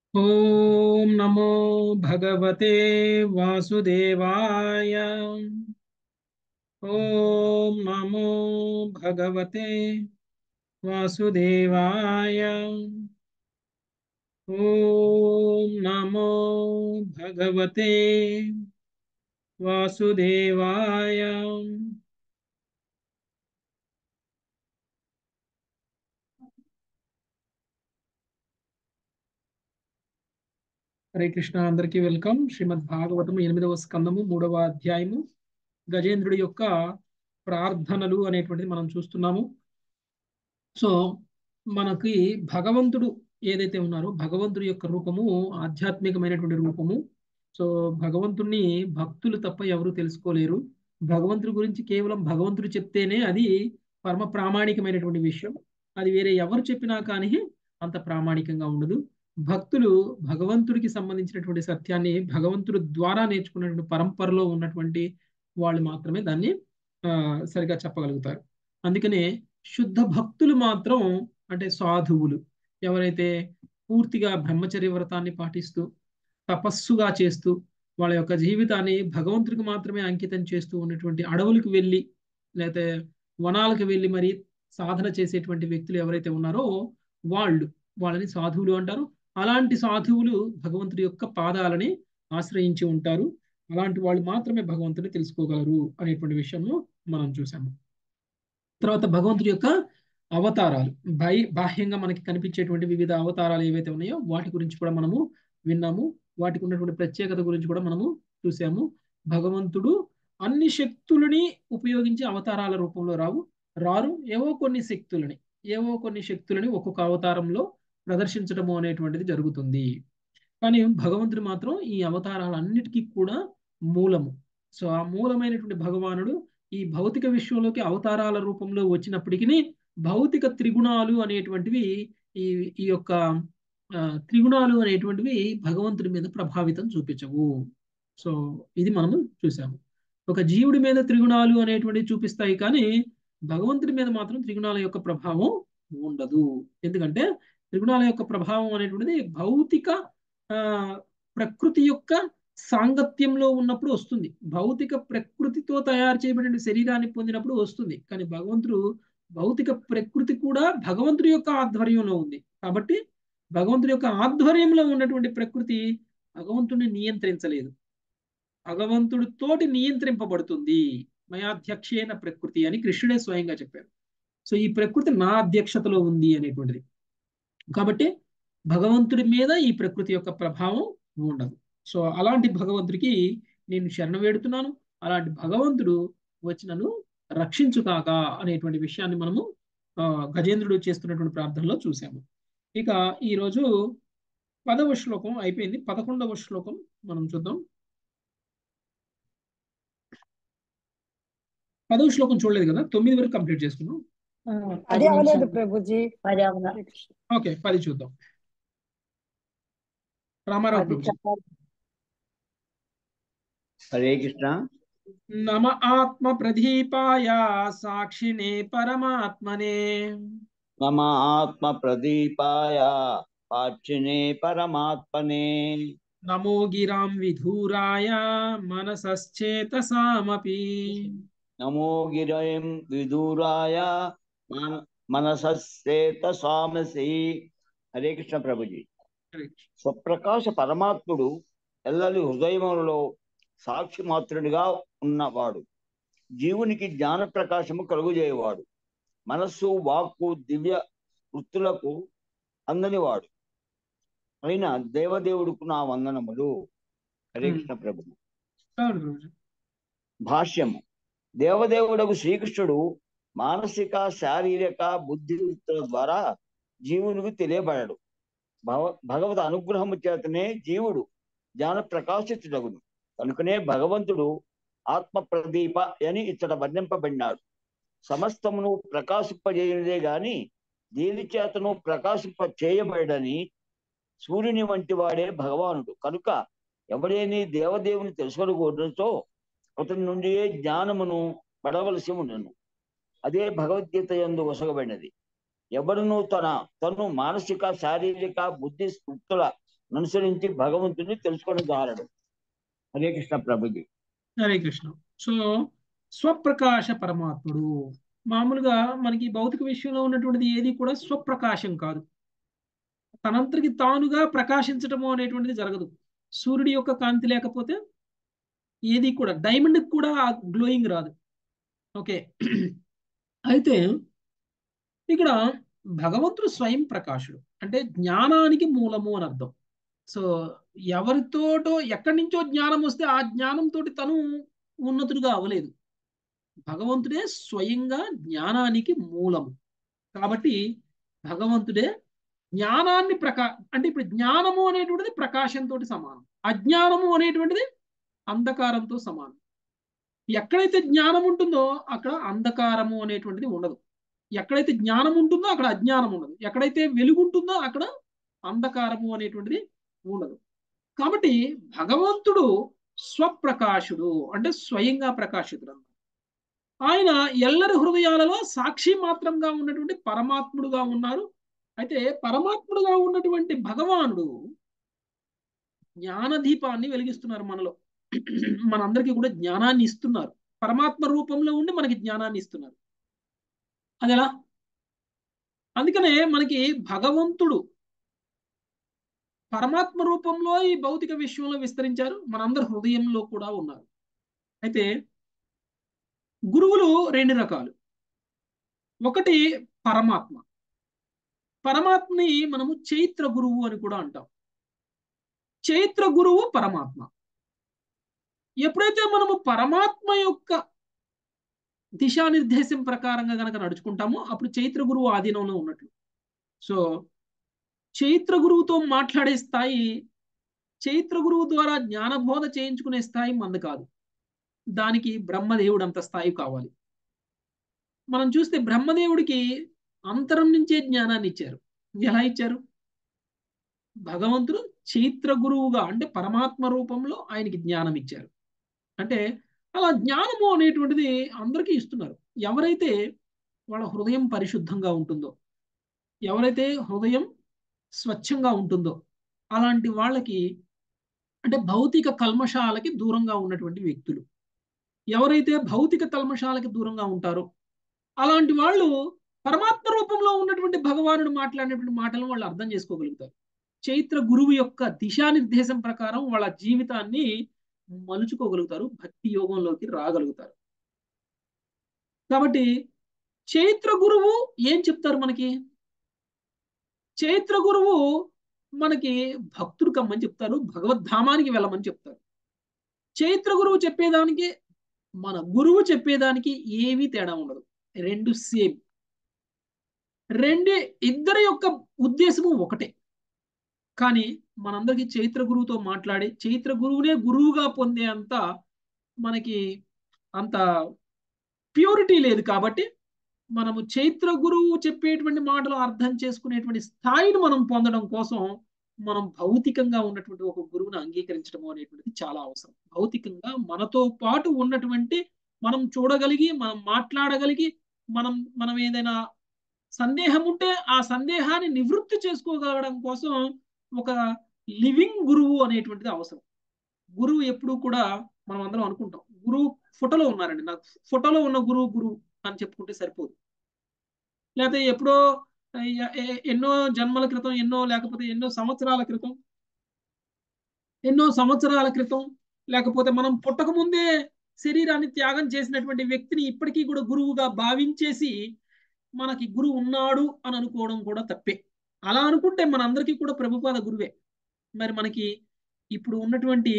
ॐ नमो भगवते वासुदेवाय ॐ नमो भगवते वासुदेवाय ॐ नमो भगवते वासुदेवाय హరే కృష్ణ అందరికీ వెల్కమ్ శ్రీమద్ భాగవతం ఎనిమిదవ స్కందము మూడవ అధ్యాయము గజేంద్రుడి యొక్క ప్రార్థనలు అనేటువంటిది మనం చూస్తున్నాము సో మనకి భగవంతుడు ఏదైతే ఉన్నారో భగవంతుడి యొక్క రూపము ఆధ్యాత్మికమైనటువంటి రూపము సో భగవంతుణ్ణి భక్తులు తప్ప ఎవరు తెలుసుకోలేరు భగవంతుడి గురించి కేవలం భగవంతుడు చెప్తేనే అది పరమ ప్రామాణికమైనటువంటి విషయం అది వేరే ఎవరు చెప్పినా కానీ అంత ప్రామాణికంగా ఉండదు భక్తులు భగవంతుడికి సంబంధించినటువంటి సత్యాన్ని భగవంతుడు ద్వారా నేర్చుకున్నటువంటి పరంపరలో ఉన్నటువంటి వాళ్ళు మాత్రమే దాన్ని ఆ సరిగా చెప్పగలుగుతారు అందుకనే శుద్ధ భక్తులు మాత్రం అంటే సాధువులు ఎవరైతే పూర్తిగా బ్రహ్మచర్య వ్రతాన్ని పాటిస్తూ తపస్సుగా చేస్తూ వాళ్ళ యొక్క జీవితాన్ని భగవంతుడికి మాత్రమే అంకితం చేస్తూ ఉన్నటువంటి అడవులకు వెళ్ళి లేకపోతే వనాలకు వెళ్ళి మరి సాధన చేసేటువంటి వ్యక్తులు ఎవరైతే ఉన్నారో వాళ్ళు వాళ్ళని సాధువులు అంటారు అలాంటి సాధువులు భగవంతుడి యొక్క పాదాలని ఆశ్రయించి ఉంటారు అలాంటి వాళ్ళు మాత్రమే భగవంతుని తెలుసుకోగలరు అనేటువంటి విషయము మనం చూసాము తర్వాత భగవంతుడి యొక్క అవతారాలు బై బాహ్యంగా మనకి కనిపించేటువంటి వివిధ అవతారాలు ఏవైతే ఉన్నాయో వాటి గురించి కూడా మనము విన్నాము వాటికి ఉన్నటువంటి ప్రత్యేకత గురించి కూడా మనము చూసాము భగవంతుడు అన్ని శక్తులని ఉపయోగించి అవతారాల రూపంలో రావు రారు ఏవో కొన్ని శక్తులని ఏవో కొన్ని శక్తులని ఒక్కొక్క అవతారంలో ప్రదర్శించడము అనేటువంటిది జరుగుతుంది కానీ భగవంతుడు మాత్రం ఈ అవతారాలన్నిటికీ కూడా మూలము సో ఆ మూలమైనటువంటి భగవానుడు ఈ భౌతిక విశ్వంలోకి అవతారాల రూపంలో వచ్చినప్పటికీ భౌతిక త్రిగుణాలు అనేటువంటివి ఈ ఈ యొక్క త్రిగుణాలు అనేటువంటివి భగవంతుడి మీద ప్రభావితం చూపించవు సో ఇది మనము చూసాము ఒక జీవుడి మీద త్రిగుణాలు అనేటువంటివి చూపిస్తాయి కానీ భగవంతుడి మీద మాత్రం త్రిగుణాల యొక్క ప్రభావం ఉండదు ఎందుకంటే త్రిగుణాల యొక్క ప్రభావం అనేటువంటిది భౌతిక ప్రకృతి యొక్క సాంగత్యంలో ఉన్నప్పుడు వస్తుంది భౌతిక ప్రకృతితో తయారు చేయబడిన శరీరాన్ని పొందినప్పుడు వస్తుంది కానీ భగవంతుడు భౌతిక ప్రకృతి కూడా భగవంతుడి యొక్క ఆధ్వర్యంలో ఉంది కాబట్టి భగవంతుడి యొక్క ఆధ్వర్యంలో ఉన్నటువంటి ప్రకృతి భగవంతుడిని నియంత్రించలేదు భగవంతుడితోటి నియంత్రింపబడుతుంది మయాధ్యక్షేన ప్రకృతి అని కృష్ణుడే స్వయంగా చెప్పారు సో ఈ ప్రకృతి నా అధ్యక్షతలో ఉంది అనేటువంటిది కాబట్టి భగవంతుడి మీద ఈ ప్రకృతి యొక్క ప్రభావం ఉండదు సో అలాంటి భగవంతుడికి నేను శరణ వేడుతున్నాను అలాంటి భగవంతుడు వచ్చి నన్ను రక్షించుకాక అనేటువంటి విషయాన్ని మనము గజేంద్రుడు చేస్తున్నటువంటి ప్రార్థనలో చూసాము ఇక ఈరోజు పదవ శ్లోకం అయిపోయింది పదకొండవ శ్లోకం మనం చూద్దాం పదవ శ్లోకం చూడలేదు కదా తొమ్మిది వరకు కంప్లీట్ చేసుకున్నాం అది అవలేదు ప్రభుజీ అది అవల ఓకే పది చూద్దాం రామారావు అది ప్రభు చెప్పాలి హరే కృష్ణ నమ ఆత్మ ప్రదీపాయ సాక్షినే పరమాత్మనే మమ ఆత్మ ప్రదీపాయ పాక్షిణే పరమాత్మనే నమో గిరాం విధూరాయ మనసశ్చేతసామపి నమో గిరయం విదూరాయ మన- మనసశ్చేత స్వామసి హరే కృష్ణ ప్రభుజీ స్వప్రకాశ పరమాత్ముడు ఎల్లరి హృదయములలో సాక్షి మాత్రుడిగా ఉన్నవాడు జీవునికి జ్ఞాన ప్రకాశము కలుగుజేయవాడు మనస్సు వాక్కు దివ్య వృత్తులకు అందనివాడు అయిన దేవదేవుడుకు నా వందనములు హరే Hmm. కృష్ణ ప్రభు అవును ప్రభుజీ. భాష్యము దేవదేవుడకు శ్రీకృష్ణుడు మానసిక శారీరక బుద్ధి వృత్తుల ద్వారా జీవునికి తెలియబడడు భగ భగవత్ అనుగ్రహము చేతనే జీవుడు జ్ఞాన ప్రకాశితుడగును కనుకనే భగవంతుడు ఆత్మ ప్రదీప అని ఇచ్చట వర్ణింపబడినాడు సమస్తమును ప్రకాశింపజేయనిదే గాని దేని చేతను ప్రకాశింప చేయబడని సూర్యుని వంటి వాడే భగవానుడు కనుక ఎవడేని దేవదేవుని తెలుసుకొనకూడదో అతని నుండి జ్ఞానమును పడవలసి ఉండను అదే భగవద్గీత యందు వసగబడినది ఎవడును తన తను మానసిక శారీరక బుద్ధి వృత్తుల అనుసరించి భగవంతుని తెలుసుకొని జాలడు హరే కృష్ణ ప్రభుజీ హరే కృష్ణ సో స్వప్రకాశ పరమాత్ముడు మామూలుగా మనకి భౌతిక విషయంలో ఉన్నటువంటిది ఏది కూడా స్వప్రకాశం కాదు తనంతరికి తానుగా ప్రకాశించటము అనేటువంటిది జరగదు సూర్యుడి యొక్క కాంతి లేకపోతే ఏది కూడా డైమండ్కి కూడా గ్లోయింగ్ రాదు ఓకే అయితే ఇక్కడ భగవంతుడు స్వయం ప్రకాశుడు అంటే జ్ఞానానికి మూలము అని అర్థం సో ఎవరితోటో ఎక్కడి నుంచో జ్ఞానం వస్తే ఆ జ్ఞానంతో తను ఉన్నతుడుగా అవ్వలేదు భగవంతుడే స్వయంగా జ్ఞానానికి మూలము కాబట్టి భగవంతుడే జ్ఞానాన్ని ప్రకా అంటే ఇప్పుడు జ్ఞానము అనేటువంటిది ప్రకాశంతో సమానం అజ్ఞానము అనేటువంటిది అంధకారంతో సమానం ఎక్కడైతే జ్ఞానం ఉంటుందో అక్కడ అంధకారము అనేటువంటిది ఉండదు ఎక్కడైతే జ్ఞానం ఉంటుందో అక్కడ అజ్ఞానం ఉండదు ఎక్కడైతే వెలుగు ఉంటుందో అక్కడ అంధకారము అనేటువంటిది ఉండదు కాబట్టి భగవంతుడు స్వప్రకాశుడు అంటే స్వయంగా ప్రకాశితుడు అన్నమాట ఆయన ఎల్లరి హృదయాలలో సాక్షి మాత్రంగా ఉన్నటువంటి పరమాత్ముడుగా ఉన్నారు అయితే పరమాత్ముడుగా ఉన్నటువంటి భగవానుడు జ్ఞానదీపాన్ని వెలిగిస్తున్నారు మనలో మనందరికీ కూడా జ్ఞానాన్ని ఇస్తున్నారు పరమాత్మ రూపంలో ఉండి మనకి జ్ఞానాన్ని ఇస్తున్నారు అదెలా అందుకనే మనకి భగవంతుడు పరమాత్మ రూపంలో ఈ భౌతిక విశ్వంలో విస్తరించారు మనందరి హృదయంలో కూడా ఉన్నారు అయితే గురువులు రెండు రకాలు ఒకటి పరమాత్మ పరమాత్మని మనము చైత్ర గురువు అని కూడా అంటాం చైత్ర గురువు పరమాత్మ ఎప్పుడైతే మనము పరమాత్మ యొక్క దిశానిర్దేశం ప్రకారంగా గనక నడుచుకుంటామో అప్పుడు చైత్ర గురువు ఆధీనంలో ఉన్నట్లు సో చైత్ర గురువుతో మాట్లాడే స్థాయి చైత్ర గురువు ద్వారా జ్ఞానబోధ చేయించుకునే స్థాయి మంది కాదు దానికి బ్రహ్మదేవుడు అంత స్థాయి కావాలి మనం చూస్తే బ్రహ్మదేవుడికి అంతరం నుంచే జ్ఞానాన్ని ఇచ్చారు ఎలా ఇచ్చారు భగవంతుడు చైత్ర గురువుగా అంటే పరమాత్మ రూపంలో ఆయనకి జ్ఞానం ఇచ్చారు అంటే అలా జ్ఞానము అనేటువంటిది అందరికీ ఇస్తున్నారు ఎవరైతే వాళ్ళ హృదయం పరిశుద్ధంగా ఉంటుందో ఎవరైతే హృదయం స్వచ్ఛంగా ఉంటుందో అలాంటి వాళ్ళకి అంటే భౌతిక కల్మషాలకి దూరంగా ఉన్నటువంటి వ్యక్తులు ఎవరైతే భౌతిక కల్మషాలకి దూరంగా ఉంటారో అలాంటి వాళ్ళు పరమాత్మ రూపంలో ఉన్నటువంటి భగవానుడు మాట్లాడినటువంటి మాటలను వాళ్ళు అర్థం చేసుకోగలుగుతారు చైత్ర గురువు యొక్క దిశానిర్దేశం ప్రకారం వాళ్ళ జీవితాన్ని మలుచుకోగలుగుతారు భక్తి యోగంలోకి రాగలుగుతారు కాబట్టి చైత్ర గురువు ఏం చెప్తారు మనకి చైత్ర గురువు మనకి భక్తుడు కమ్మని చెప్తారు భగవద్ధామానికి వెళ్ళమని చెప్తారు చైత్ర గురువు చెప్పేదానికి మన గురువు చెప్పేదానికి ఏమీ తేడా ఉండదు రెండు సేమ్ రెండే ఇద్దరి యొక్క ఉద్దేశము ఒకటే కానీ మనందరికీ చైత్ర గురువుతో మాట్లాడి చైత్ర గురువునే గురువుగా పొందే అంత మనకి అంత ప్యూరిటీ లేదు కాబట్టి మనము చైత్ర గురువు చెప్పేటువంటి మాటలు అర్థం చేసుకునేటువంటి స్థాయిని మనం పొందడం కోసం మనం భౌతికంగా ఉన్నటువంటి ఒక గురువుని అంగీకరించడం అనేటువంటిది చాలా అవసరం భౌతికంగా మనతో పాటు ఉన్నటువంటి మనం చూడగలిగి మనం మాట్లాడగలిగి మనం మనం ఏదైనా సందేహం ఉంటే ఆ సందేహాన్ని నివృత్తి చేసుకోగలగడం కోసం ఒక లివింగ్ గురువు అనేటువంటిది అవసరం గురువు ఎప్పుడు కూడా మనం అందరం అనుకుంటాం గురువు ఫోటోలో ఉన్నారండి నాకు ఫోటోలో ఉన్న గురువు గురువు అని చెప్పుకుంటే సరిపోదు లేకపోతే ఎప్పుడో ఎన్నో జన్మల క్రితం ఎన్నో లేకపోతే ఎన్నో సంవత్సరాల క్రితం ఎన్నో సంవత్సరాల క్రితం లేకపోతే మనం పుట్టక ముందే శరీరాన్ని త్యాగం చేసినటువంటి వ్యక్తిని ఇప్పటికీ కూడా గురువుగా భావించేసి మనకి గురువు ఉన్నాడు అని అనుకోవడం కూడా తప్పే అలా అనుకుంటే మన అందరికీ కూడా ప్రభుపాద గురువే మరి మనకి ఇప్పుడు ఉన్నటువంటి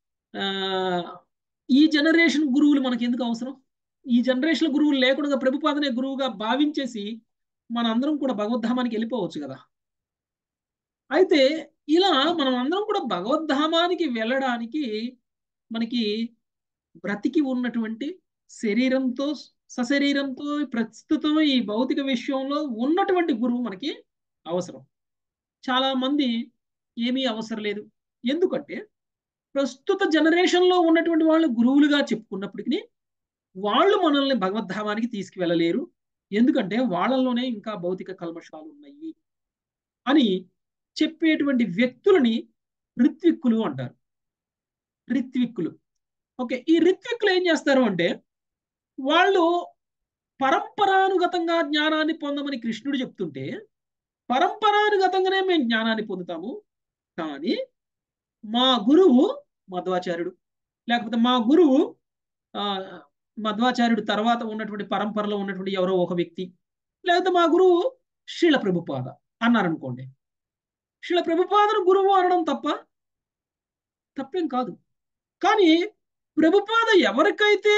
ఈ జనరేషన్ గురువులు మనకి ఎందుకు అవసరం ఈ జనరేషన్ గురువులు లేకుండా ప్రభుపాదనే గురువుగా భావించేసి మన అందరం కూడా భగవద్ధామానికి వెళ్ళిపోవచ్చు కదా అయితే ఇలా మనం అందరం కూడా భగవద్ధామానికి వెళ్ళడానికి మనకి బ్రతికి ఉన్నటువంటి శరీరంతో సశరీరంతో ప్రస్తుతం ఈ భౌతిక విషయంలో ఉన్నటువంటి గురువు మనకి అవసరం చాలా మంది ఏమీ అవసరం లేదు ఎందుకంటే ప్రస్తుత జనరేషన్లో ఉన్నటువంటి వాళ్ళు గురువులుగా చెప్పుకున్నప్పటికీ వాళ్ళు మనల్ని భగవద్ధామానికి తీసుకువెళ్ళలేరు ఎందుకంటే వాళ్ళలోనే ఇంకా భౌతిక కల్మషాలు ఉన్నాయి అని చెప్పేటువంటి వ్యక్తులని రిత్విక్కులు అంటారు రిత్విక్కులు ఓకే ఈ రిత్విక్కులు ఏం చేస్తారు అంటే వాళ్ళు పరంపరానుగతంగా జ్ఞానాన్ని పొందమని కృష్ణుడు చెప్తుంటే పరంపరానుగతంగానే మేము జ్ఞానాన్ని పొందుతాము కానీ మా గురువు మధ్వాచార్యుడు లేకపోతే మా గురువు ఆ మధ్వాచార్యుడు తర్వాత ఉన్నటువంటి పరంపరలో ఉన్నటువంటి ఎవరో ఒక వ్యక్తి లేకపోతే మా గురువు శీల ప్రభుపాద అన్నారనుకోండి శీల ప్రభుపాదను గురువు అనడం తప్ప తప్పేం కాదు కానీ ప్రభుపాద ఎవరికైతే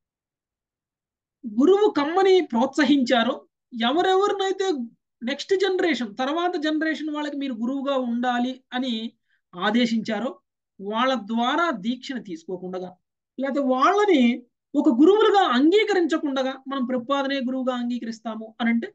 గురువు కమ్మని ప్రోత్సహించారో ఎవరెవరినైతే నెక్స్ట్ జనరేషన్ తర్వాత జనరేషన్ వాళ్ళకి మీరు గురువుగా ఉండాలి అని ఆదేశించారో వాళ్ళ ద్వారా దీక్షను తీసుకోకుండా లేకపోతే వాళ్ళని ఒక గురువులుగా అంగీకరించకుండా మనం ప్రభుపాదనే గురువుగా అంగీకరిస్తాము అని అంటే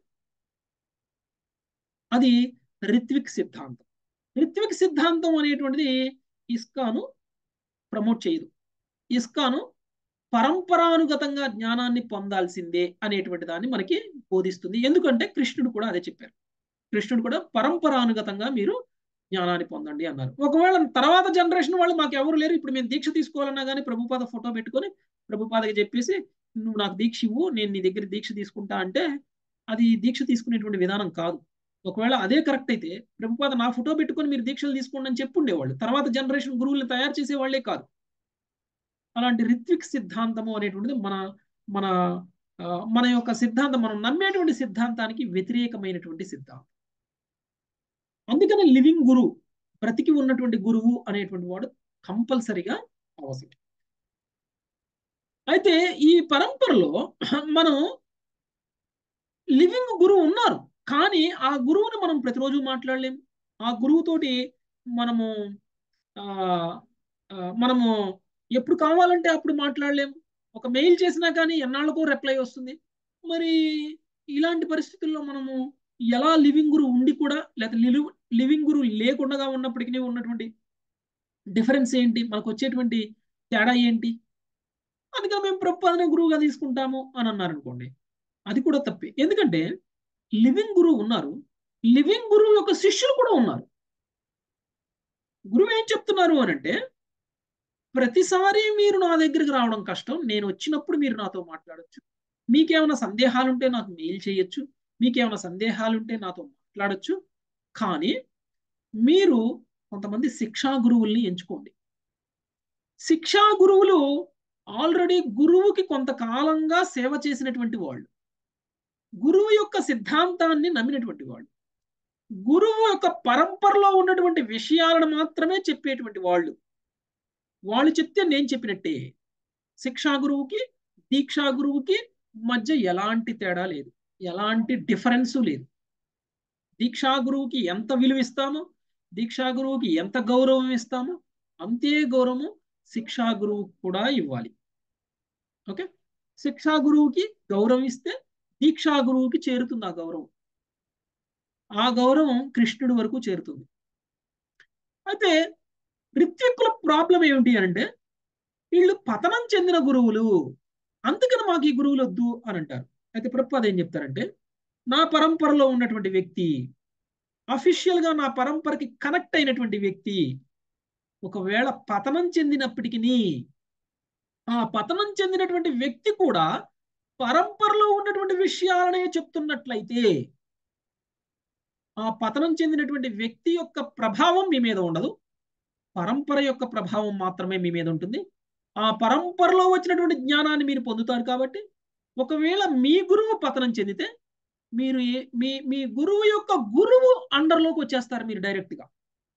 అది రిత్విక్ సిద్ధాంతం రిత్విక్ సిద్ధాంతం అనేటువంటిది ఇస్కాను ప్రమోట్ చేయదు ఇస్కాను పరంపరానుగతంగా జ్ఞానాన్ని పొందాల్సిందే అనేటువంటి దాన్ని మనకి బోధిస్తుంది ఎందుకంటే కృష్ణుడు కూడా అదే చెప్పారు కృష్ణుడు కూడా పరంపరానుగతంగా మీరు జ్ఞానాన్ని పొందండి అన్నారు ఒకవేళ తర్వాత జనరేషన్ వాళ్ళు మాకు ఎవరు లేరు ఇప్పుడు మేము దీక్ష తీసుకోవాలన్నా కానీ ప్రభుపాద ఫోటో పెట్టుకొని ప్రభుపాదకి చెప్పేసి నువ్వు నాకు దీక్ష ఇవ్వు నేను నీ దగ్గర దీక్ష తీసుకుంటా అంటే అది దీక్ష తీసుకునేటువంటి విధానం కాదు ఒకవేళ అదే కరెక్ట్ అయితే ప్రభుపాద నా ఫోటో పెట్టుకొని మీరు దీక్షలు తీసుకోండి అని చెప్పుండేవాళ్ళు తర్వాత జనరేషన్ గురువుల్ని తయారు చేసే వాళ్ళే కాదు అలాంటి రిత్విక్ సిద్ధాంతము అనేటువంటిది మన మన మన యొక్క సిద్ధాంతం మనం నమ్మేటువంటి సిద్ధాంతానికి వ్యతిరేకమైనటువంటి సిద్ధాంతం అందుకని లివింగ్ గురువు బ్రతికి ఉన్నటువంటి గురువు అనేటువంటి వాడు కంపల్సరిగా అవసరం అయితే ఈ పరంపరలో మనం లివింగ్ గురువు ఉన్నారు కానీ ఆ గురువుని మనం ప్రతిరోజు మాట్లాడలేం ఆ గురువుతోటి మనము మనము ఎప్పుడు కావాలంటే అప్పుడు మాట్లాడలేము ఒక మెయిల్ చేసినా కానీ ఎన్నాళ్ళకో రిప్లై వస్తుంది మరి ఇలాంటి పరిస్థితుల్లో మనము ఎలా లివింగ్ గురు ఉండి కూడా లేదా లివింగ్ గురు లేకుండా ఉన్నప్పటికీ ఉన్నటువంటి డిఫరెన్స్ ఏంటి మనకు వచ్చేటువంటి తేడా ఏంటి అందుకని మేము ప్రపాదన గురువుగా తీసుకుంటాము అని అన్నారు అనుకోండి అది కూడా తప్పే ఎందుకంటే లివింగ్ గురువు ఉన్నారు లివింగ్ గురువు యొక్క శిష్యులు కూడా ఉన్నారు గురువు ఏం చెప్తున్నారు అని అంటే ప్రతిసారి మీరు నా దగ్గరికి రావడం కష్టం నేను వచ్చినప్పుడు మీరు నాతో మాట్లాడచ్చు మీకేమైనా సందేహాలుంటే నాకు మెయిల్ చేయొచ్చు మీకేమైనా సందేహాలుంటే నాతో మాట్లాడచ్చు కానీ మీరు కొంతమంది శిక్షా గురువుల్ని ఎంచుకోండి శిక్షా గురువులు ఆల్రెడీ గురువుకి కొంతకాలంగా సేవ చేసినటువంటి వాళ్ళు గురువు యొక్క సిద్ధాంతాన్ని నమ్మినటువంటి వాళ్ళు గురువు యొక్క పరంపరలో ఉన్నటువంటి విషయాలను మాత్రమే చెప్పేటువంటి వాళ్ళు వాళ్ళు చెప్తే నేను చెప్పినట్టే శిక్షా గురువుకి దీక్షా గురువుకి మధ్య ఎలాంటి తేడా లేదు ఎలాంటి డిఫరెన్సు లేదు దీక్షా గురువుకి ఎంత విలువ ఇస్తామో దీక్షా గురువుకి ఎంత గౌరవం ఇస్తామో అంతే గౌరవము శిక్షా గురువుకి కూడా ఇవ్వాలి ఓకే శిక్షా గురువుకి గౌరవం ఇస్తే దీక్షా గురువుకి చేరుతుంది ఆ గౌరవం ఆ గౌరవం కృష్ణుడి వరకు చేరుతుంది అయితే రిత్విక్కుల ప్రాబ్లం ఏమిటి అంటే వీళ్ళు పతనం చెందిన గురువులు అందుకని మాకు ఈ గురువులు వద్దు అని అంటారు అయితే ప్రభుపాద ఏం చెప్తారంటే నా పరంపరలో ఉన్నటువంటి వ్యక్తి అఫీషియల్ గా నా పరంపరకి కనెక్ట్ అయినటువంటి వ్యక్తి ఒకవేళ పతనం చెందినప్పటికీ ఆ పతనం చెందినటువంటి వ్యక్తి కూడా పరంపరలో ఉన్నటువంటి విషయాలనే చెప్తున్నట్లయితే ఆ పతనం చెందినటువంటి వ్యక్తి యొక్క ప్రభావం మీ మీద ఉండదు పరంపర యొక్క ప్రభావం మాత్రమే మీ మీద ఉంటుంది ఆ పరంపరలో వచ్చినటువంటి జ్ఞానాన్ని మీరు పొందుతారు కాబట్టి ఒకవేళ మీ గురువు పతనం చెందితే మీరు మీ మీ గురువు యొక్క గురువు అండర్లోకి వచ్చేస్తారు మీరు డైరెక్ట్గా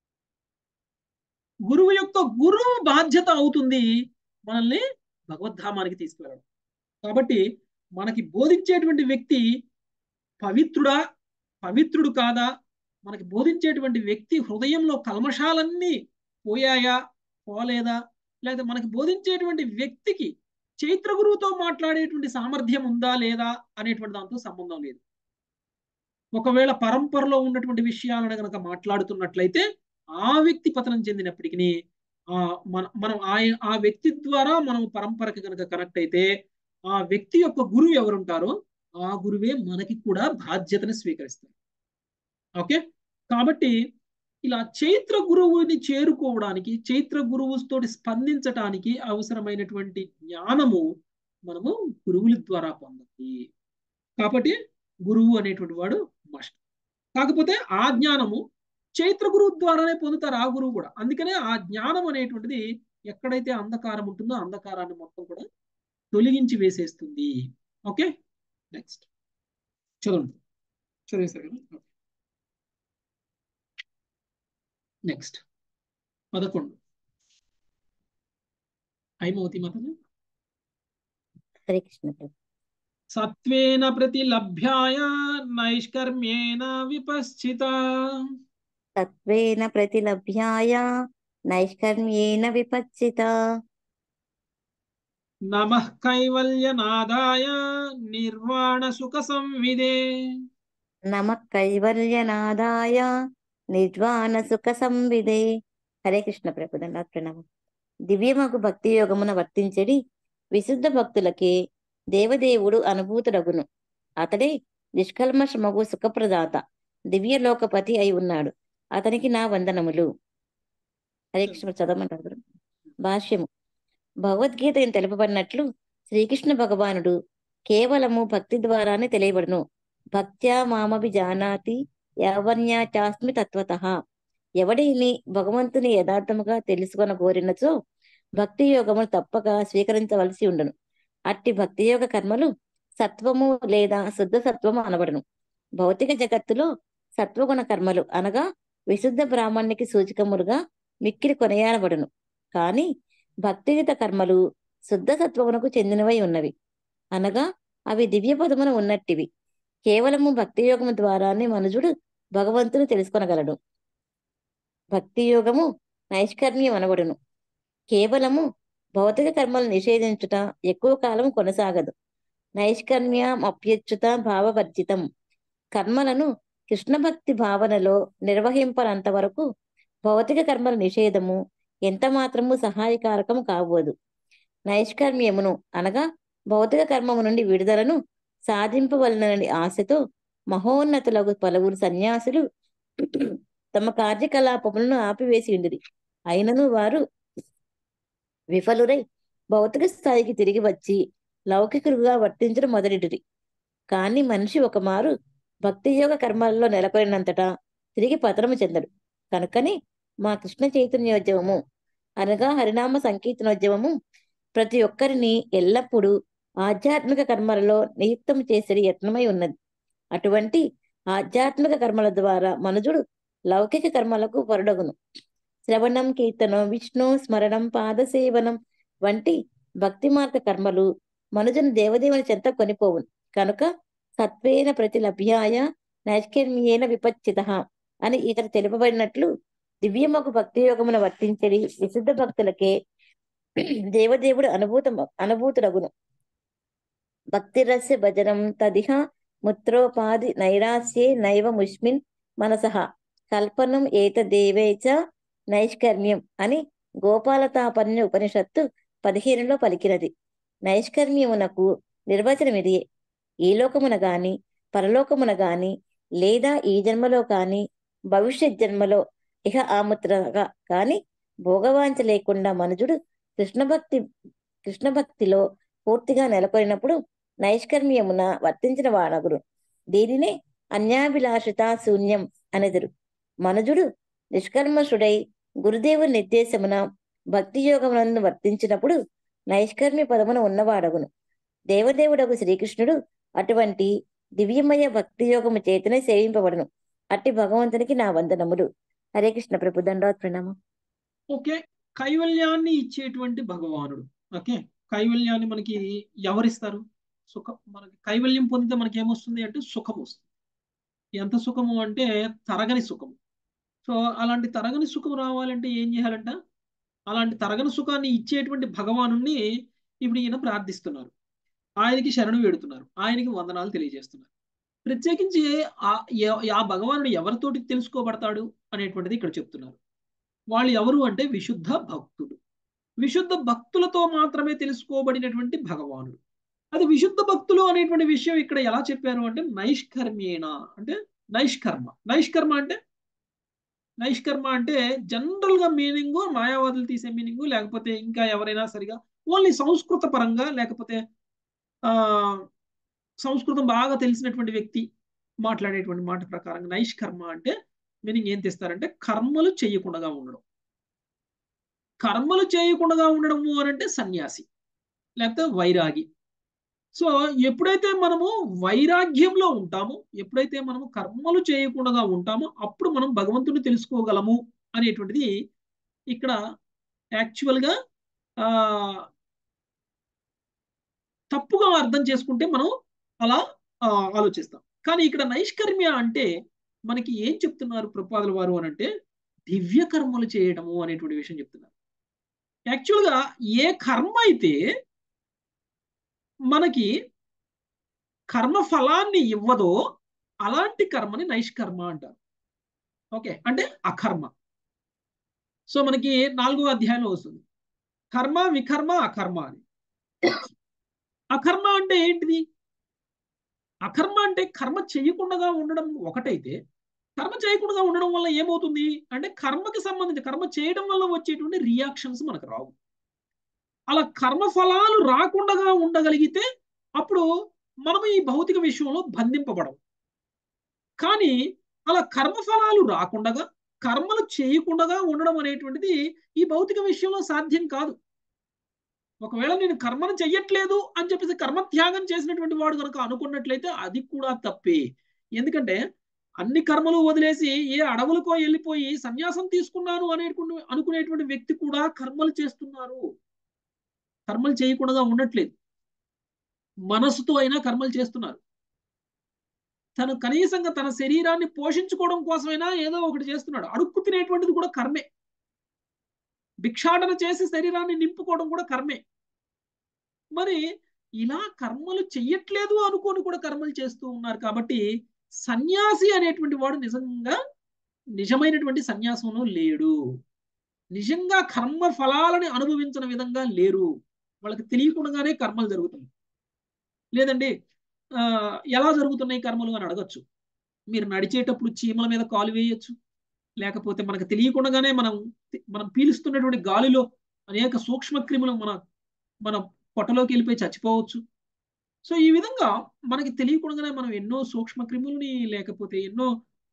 గురువు యొక్క గురువు బాధ్యత అవుతుంది మనల్ని భగవద్ధామానికి తీసుకువెళ్ళడం కాబట్టి మనకి బోధించేటువంటి వ్యక్తి పవిత్రుడా పవిత్రుడు కాదా మనకి బోధించేటువంటి వ్యక్తి హృదయంలో కల్మషాలన్నీ పోయాయా పోలేదా లేదా మనకి బోధించేటువంటి వ్యక్తికి చైత్ర గురువుతో మాట్లాడేటువంటి సామర్థ్యం ఉందా లేదా అనేటువంటి దాంతో సంబంధం లేదు ఒకవేళ పరంపరలో ఉన్నటువంటి విషయాలను కనుక మాట్లాడుతున్నట్లయితే ఆ వ్యక్తి పతనం చెందినప్పటికీ ఆ మన మనం ఆ ఆ వ్యక్తి ద్వారా మనం పరంపరకి కనుక కనెక్ట్ అయితే ఆ వ్యక్తి యొక్క గురువు ఎవరుంటారో ఆ గురువే మనకి కూడా బాధ్యతను స్వీకరిస్తారు ఓకే కాబట్టి ఇలా చైత్ర గురువుని చేరుకోవడానికి చైత్ర గురువుతోటి స్పందించటానికి అవసరమైనటువంటి జ్ఞానము మనము గురువుల ద్వారా పొందాలి కాబట్టి గురువు అనేటువంటి వాడు మస్ట్ కాకపోతే ఆ జ్ఞానము చైత్ర గురువు ద్వారానే పొందుతారు ఆ గురువు కూడా అందుకనే ఆ జ్ఞానం అనేటువంటిది ఎక్కడైతే అంధకారం ఉంటుందో అంధకారాన్ని మొత్తం కూడా తొలగించి వేసేస్తుంది ఓకే నెక్స్ట్ చదవండి చదివేశారు కదా నెక్స్ట్ పదకొండు ఐమవతి మాతను హరే కృష్ణ ప్రభు సత్వేన ప్రతిలభ్యాయ నైష్కర్మ్యేన విపశ్చిత తత్వేన ప్రతిలభ్యాయ నైష్కర్మ్యేన విపచ్చిత నమః కైవల్యనాదాయ నిర్వాణ సుఖ సంవిదే నమ కైవల్యనాదాయ నిర్వాణ సుఖ సంవిదే హరే కృష్ణ ప్రభు దండాత్ ప్రణామం దివ్యమగు భక్తి యోగమున వర్తించడి విశుద్ధ భక్తులకే దేవదేవుడు అనుభూతుడగును అతడే నిష్కల్మషమగు సుఖప్రదాత దివ్యలోకపతి అయి ఉన్నాడు అతనికి నా వందనములు హరే కృష్ణ చదవమంటారు కదా. భాష్యము భగవద్గీత అని తెలుపబడినట్లు శ్రీకృష్ణ భగవానుడు కేవలము భక్తి ద్వారానే తెలియబడును భక్త్యా మామభి జానాతి యావన్యా చాస్మి తత్వత ఎవడిని భగవంతుని యథార్థముగా తెలుసుకొన కోరినచో భక్తి యోగమును తప్పక స్వీకరించవలసి ఉండును అట్టి భక్తి యోగ కర్మలు సత్వము లేదా శుద్ధ సత్వము అనబడును భౌతిక జగత్తులో సత్వగుణ కర్మలు అనగా విశుద్ధ బ్రాహ్మణ్ణికి సూచకములుగా మిక్కిలి కొనయాడబడును కాని భక్తియుత కర్మలు శుద్ధ సత్వమునకు చెందినవై ఉన్నవి అనగా అవి దివ్య పదమున ఉన్నట్టివి కేవలము భక్తి యోగము ద్వారానే మనుజుడు భగవంతుని తెలుసుకొనగలడు భక్తి యోగము నైష్కర్మ్యం అనబడును కేవలము భౌతిక కర్మలు నిషేధించుట ఎక్కువ కాలం కొనసాగదు నైష్కర్మ్యం అప్యచ్యుత భావవర్జితం కర్మలను కృష్ణ భక్తి భావనలో నిర్వహింపనంత వరకు భౌతిక కర్మల నిషేధము ఎంత మాత్రము సహాయకారకము కావోదు నైష్కర్మ్యమును అనగా భౌతిక కర్మము నుండి విడుదలను సాధింపవలనని ఆశతో మహోన్నతులకు పలువురు సన్యాసులు తమ కార్యకలాపములను ఆపివేసి ఉండిరి అయినను వారు విఫలురై భౌతిక స్థాయికి తిరిగి వచ్చి లౌకికులుగా వర్తించడం మొదలెడిరి కాని మనిషి ఒక మారు భక్తి యోగ కర్మలలో నెలకొనినంతటా తిరిగి పతనము చెందడు కనుకని మా కృష్ణ చైతన్యోద్యమము అనగా హరినామ సంకీర్తనోద్యమము ప్రతి ఒక్కరిని ఎల్లప్పుడూ ఆధ్యాత్మిక కర్మలలో నియుక్తం చేసేది యత్నమై ఉన్నది అటువంటి ఆధ్యాత్మిక కర్మల ద్వారా మనుజుడు లౌకిక కర్మలకు పరుడగును శ్రవణం కీర్తనం విష్ణు స్మరణం పాదసేవనం వంటి భక్తి మార్గ కర్మలు మనుజుని దేవదేవుని చెంత కొనిపోవును కనుక సత్వేన ప్రతి లభ్యాయ నైష్కర్మ్యేన విపచ్చిత అని ఇతడు తెలుపబడినట్లు దివ్యమగు భక్తి యోగమును వర్తించడి విశుద్ధ భక్తులకే దేవదేవుడు అనుభూత అనుభూతుడగును భక్తిరస్య భజనం తదిహ ముత్రోపాధి నైరాస్యే నైవ ముష్మిన్ మనసః కల్పనం ఏతదేవే చ నైష్కర్మ్యం అని గోపాలతాపన్య ఉపనిషత్తు పదిహేనులో పలికినది నైష్కర్మ్యమునకు నిర్వచనం ఇదియే ఈ లోకమున గాని పరలోకమున గాని లేదా ఈ జన్మలో కాని భవిష్యత్ జన్మలో ఇహ ఆముత్రగా కాని భోగవాంఛ లేకుండా మనుజుడు కృష్ణ భక్తి కృష్ణ భక్తిలో పూర్తిగా నెలకొనినప్పుడు నైష్కర్మ్యమున వర్తించిన వాడగుడు దీనినే అన్యాభిలాషిత శూన్యం అనెదురు మనుజుడు నిష్కర్మషుడై గురుదేవుని నిర్దేశమున భక్తి యోగమునందు వర్తించినప్పుడు నైష్కర్మ్య పదమున ఉన్నవాడగును దేవదేవుడగు శ్రీకృష్ణుడు అటువంటి దివ్యమయ భక్తి యోగము చేతనే సేవింపబడును అట్టి భగవంతునికి నా వందనములు హరే కృష్ణ ప్రభు దండవత్ ప్రణామం ఓకే కైవల్యాన్ని ఇచ్చేటువంటి భగవానుడు ఓకే కైవల్యాన్ని మనకి ఎవరిస్తారు సుఖం మనకి కైవల్యం పొందితే మనకి ఏమొస్తుంది అంటే సుఖం వస్తుంది ఎంత సుఖము అంటే తరగని సుఖము సో అలాంటి తరగని సుఖం రావాలంటే ఏం చేయాలంట అలాంటి తరగని సుఖాన్ని ఇచ్చేటువంటి భగవానుణ్ణి ఇప్పుడు ఈయన ప్రార్థిస్తున్నారు ఆయనకి శరణు వేడుతున్నారు ఆయనకి వందనాలు తెలియజేస్తున్నారు ప్రత్యేకించి ఆ ఎ- ఆ భగవానుడు ఎవరితోటి తెలుసుకోబడతాడు అనేటువంటిది ఇక్కడ చెప్తున్నారు వాళ్ళు ఎవరు అంటే విశుద్ధ భక్తుడు విశుద్ధ భక్తులతో మాత్రమే తెలుసుకోబడినటువంటి భగవానుడు అది విశుద్ధ భక్తులు అనేటువంటి విషయం ఇక్కడ ఎలా చెప్పారు అంటే నైష్కర్మేణ అంటే నైష్కర్మ నైష్కర్మ అంటే నైష్కర్మ అంటే జనరల్ గా మీనింగ్ మాయావాదులు తీసే మీనింగ్ లేకపోతే ఇంకా ఎవరైనా సరిగా ఓన్లీ సంస్కృత పరంగా లేకపోతే ఆ సంస్కృతం బాగా తెలిసినటువంటి వ్యక్తి మాట్లాడేటువంటి మాట ప్రకారం నైష్కర్మ అంటే మీనింగ్ ఏం తెస్తారంటే కర్మలు చేయకుండా ఉండడం కర్మలు చేయకుండా ఉండడము అని అంటే సన్యాసి లేకపోతే వైరాగి సో ఎప్పుడైతే మనము వైరాగ్యంలో ఉంటామో ఎప్పుడైతే మనము కర్మలు చేయకుండా ఉంటామో అప్పుడు మనం భగవంతుని తెలుసుకోగలము అనేటువంటిది ఇక్కడ యాక్చువల్గా తప్పుగా అర్థం చేసుకుంటే మనం అలా ఆలోచిస్తాం కానీ ఇక్కడ నైష్కర్మ్య అంటే మనకి ఏం చెప్తున్నారు ప్రపాదుల వారు అని అంటే దివ్య కర్మలు చేయడము అనేటువంటి విషయం చెప్తున్నారు యాక్చువల్గా ఏ కర్మ అయితే మనకి కర్మ ఫలాన్ని ఇవ్వదో అలాంటి కర్మని నైష్కర్మ అంటారు ఓకే అంటే అకర్మ సో మనకి నాలుగో అధ్యాయంలో వస్తుంది కర్మ వికర్మ అకర్మ అని అకర్మ అంటే ఏంటిది అకర్మ అంటే కర్మ చేయకుండా ఉండడం ఒకటైతే కర్మ చేయకుండా ఉండడం వల్ల ఏమవుతుంది అంటే కర్మకి సంబంధించి కర్మ చేయడం వల్ల వచ్చేటువంటి రియాక్షన్స్ మనకు రావు అలా కర్మ ఫలాలు రాకుండా ఉండగలిగితే అప్పుడు మనం ఈ భౌతిక విషయంలో బంధింపబడం కానీ అలా కర్మఫలాలు రాకుండా కర్మలు చేయకుండా ఉండడం అనేటువంటిది ఈ భౌతిక విషయంలో సాధ్యం కాదు ఒకవేళ నేను కర్మను చెయ్యట్లేదు అని చెప్పేసి కర్మత్యాగం చేసినటువంటి వాడు కనుక అనుకున్నట్లయితే అది కూడా తప్పే ఎందుకంటే అన్ని కర్మలు వదిలేసి ఏ అడవులకో వెళ్ళిపోయి సన్యాసం తీసుకున్నాను అనేటువంటి అనుకునేటువంటి వ్యక్తి కూడా కర్మలు చేస్తున్నారు కర్మలు చేయకుండా ఉండట్లేదు మనసుతో అయినా కర్మలు చేస్తున్నారు తను కనీసంగా తన శరీరాన్ని పోషించుకోవడం కోసమైనా ఏదో ఒకటి చేస్తున్నాడు అడుక్కు తినేటువంటిది కూడా కర్మే భిక్షాటన చేసి శరీరాన్ని నింపుకోవడం కూడా కర్మే మరి ఇలా కర్మలు చెయ్యట్లేదు అనుకొని కూడా కర్మలు చేస్తూ ఉన్నారు కాబట్టి సన్యాసి అనేటువంటి వాడు నిజంగా నిజమైనటువంటి సన్యాసంలో లేడు నిజంగా కర్మ ఫలాలని అనుభవించిన విధంగా లేరు వాళ్ళకి తెలియకుండానే కర్మలు జరుగుతున్నాయి లేదండి ఎలా జరుగుతున్నాయి కర్మలు అని అడగచ్చు మీరు నడిచేటప్పుడు చీమల మీద కాలు వేయచ్చు లేకపోతే మనకు తెలియకుండానే మనం మనం పీలుస్తున్నటువంటి గాలిలో అనేక సూక్ష్మ క్రిములు మన మన పొట్టలోకి వెళ్ళిపోయి చచ్చిపోవచ్చు సో ఈ విధంగా మనకి తెలియకుండానే మనం ఎన్నో సూక్ష్మ క్రిములని లేకపోతే ఎన్నో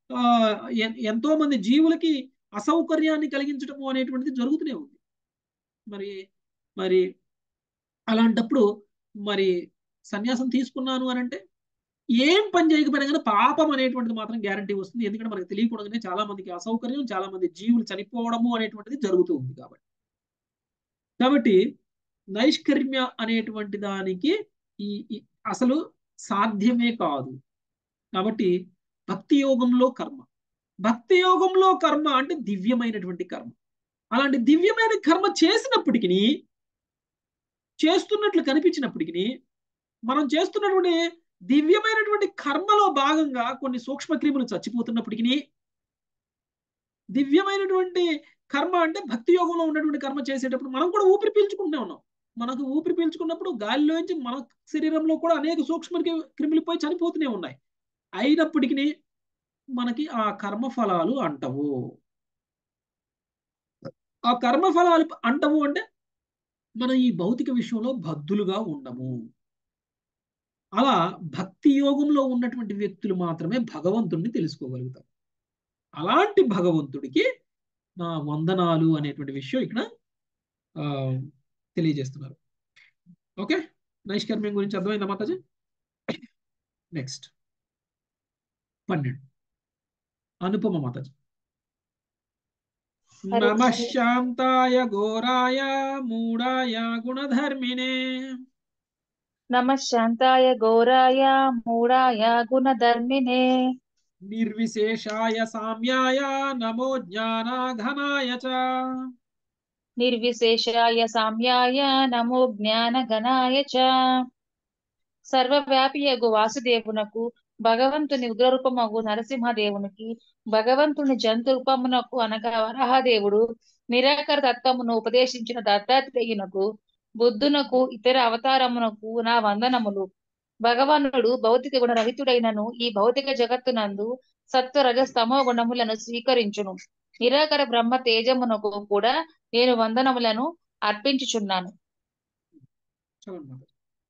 ఎంతో మంది జీవులకి అసౌకర్యాన్ని కలిగించడము అనేటువంటిది జరుగుతూనే ఉంది మరి మరి అలాంటప్పుడు మరి సన్యాసం తీసుకున్నాను అని అంటే ఏం పని చేయకపోయినా కానీ పాపం అనేటువంటిది మాత్రం గ్యారంటీ వస్తుంది ఎందుకంటే మనకు తెలియకుండానే చాలా మందికి అసౌకర్యం చాలా మంది జీవులు చనిపోవడము అనేటువంటిది జరుగుతూ ఉంది కాబట్టి కాబట్టి నైష్కర్మ్య అనేటువంటి దానికి ఈ అసలు సాధ్యమే కాదు కాబట్టి భక్తి యోగంలో కర్మ భక్తి యోగంలో కర్మ అంటే దివ్యమైనటువంటి కర్మ అలాంటి దివ్యమైన కర్మ చేసినప్పటికీ చేస్తున్నట్లు కనిపించినప్పటికీ మనం చేస్తున్నటువంటి దివ్యమైనటువంటి కర్మలో భాగంగా కొన్ని సూక్ష్మ క్రిములు చచ్చిపోతున్నప్పటికీ దివ్యమైనటువంటి కర్మ అంటే భక్తి యోగంలో ఉన్నటువంటి కర్మ చేసేటప్పుడు మనం కూడా ఊపిరి పీల్చుకుంటూనే ఉన్నాం మనకు ఊపిరి పీల్చుకున్నప్పుడు గాలిలోంచి మన శరీరంలో కూడా అనేక సూక్ష్మ క్రిములు పోయి చనిపోతూనే ఉన్నాయి అయినప్పటికీ మనకి ఆ కర్మ ఫలాలు అంటవు ఆ కర్మ ఫలాలు అంటవు అంటే మనం ఈ భౌతిక విషయంలో బద్దులుగా ఉండము అలా భక్తి యోగంలో ఉన్నటువంటి వ్యక్తులు మాత్రమే భగవంతుడిని తెలుసుకోగలుగుతారు అలాంటి భగవంతుడికి నా వందనాలు అనేటువంటి విషయం ఇక్కడ తెలియజేస్తున్నారు ఓకే నైష్కర్మ్యం గురించి అర్థమైందా మాతాజీ నెక్స్ట్ పన్నెండు అనుపమ మాతాజీ నమ శాంతాయ ఘోరాయ మూఢాయ గుణధర్మినే నమ శాంతాయ ఘోరాయ మూఢాయ గుణధర్మినే నిర్విశేషాయ సామ్యాయ నమో జ్ఞానాఘనాయ చ నిర్విశేషాయ సామ్యాయ నమో జ్ఞానగణాయ చ సర్వవ్యాపియగు వాసుదేవునకు భగవంతుని ఉగ్రరూపమగు నరసింహదేవునికి భగవంతుని జంతు రూపమునకు అనగా వరాహదేవుడు నిరాకర తత్వమును ఉపదేశించిన దత్తాత్రేయునకు బుద్ధునకు ఇతర అవతారమునకు నా వందనములు భగవానుడు భౌతిక గుణ రహితుడైనను ఈ భౌతిక జగత్తునందు సత్వ రజస్తమో గుణములను స్వీకరించును నిరాకర బ్రహ్మ తేజమునకు కూడా నేను వందనములను అర్పించుచున్నాను చదవండి మాతాజీ.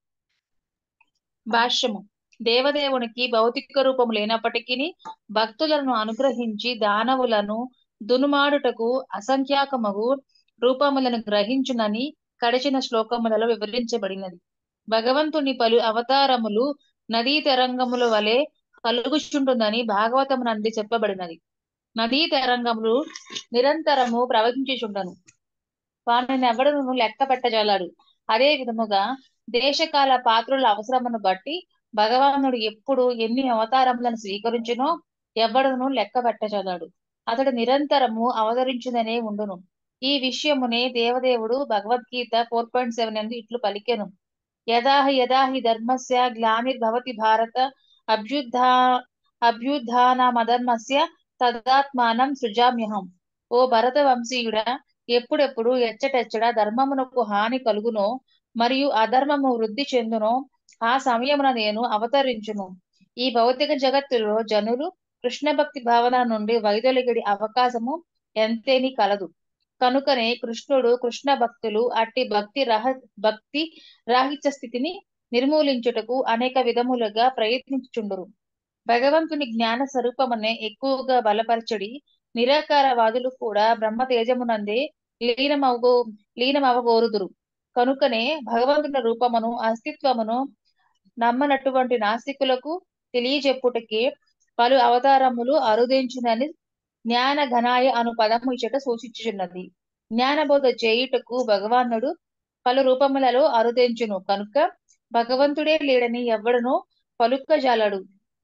భాష్యము దేవదేవునికి భౌతిక రూపము లేనప్పటికీ భక్తులను అనుగ్రహించి దానవులను దునుమాడుటకు అసంఖ్యాకమగు రూపములను గ్రహించునని కడచిన శ్లోకములలో వివరించబడినది భగవంతుని పలు అవతారములు నదీ తరంగముల వలె కలుగుచుంటుందని భాగవతమునంది చెప్పబడినది నదీ తరంగములు నిరంతరము ప్రవహించుచుండను వానిని ఎవడను లెక్క పెట్టజాలాడు అదే విధముగా దేశకాల పాత్రుల అవసరమును బట్టి భగవానుడు ఎప్పుడు ఎన్ని అవతారములను స్వీకరించునో ఎవడును లెక్క పెట్టజాలాడు అతడు నిరంతరము అవతరించుదనే ఉండును ఈ విషయమునే దేవదేవుడు భగవద్గీత ఫోర్ పాయింట్ సెవెన్ ఎందు ఇట్లు పలికెను యదాహి యదాహి ధర్మస్య గ్లానిర్భవతి భారత అభ్యుద్ధా అభ్యుత్థానమధర్మస్య తదాత్మానం సృజామ్యహం ఓ భరత వంశీయుడా ఎప్పుడెప్పుడు ఎచ్చటెచ్చట ధర్మమునకు హాని కలుగునో మరియు అధర్మము వృద్ధి చెందునో ఆ సమయమున నేను అవతరించును ఈ భౌతిక జగత్తులో జనులు కృష్ణ భక్తి భావన నుండి వైదొలిగడి అవకాశము ఎంతేని కలదు కనుకనే కృష్ణుడు కృష్ణ భక్తులు అట్టి భక్తి రహ భక్తి రాహిత్య స్థితిని నిర్మూలించుటకు అనేక విధములుగా ప్రయత్నించుచుండురు భగవంతుని జ్ఞాన స్వరూపమునే ఎక్కువగా బలపరచడి నిరాకారవాదులు కూడా బ్రహ్మ తేజమునందే లీనమవు లీనమవగోరుదురు కనుకనే భగవంతుని రూపమును అస్తిత్వమును నమ్మనటువంటి నాస్తికులకు తెలియజెప్పుటకి పలు అవతారములు అరుదించునని జ్ఞాన ఘనాయ అను పదము ఇచ్చట సూచించుచున్నది జ్ఞానబోధ చేయుటకు భగవానుడు పలు రూపములలో అరుదించును కనుక భగవంతుడే లేడని ఎవ్వడును పలుక్కజాలడు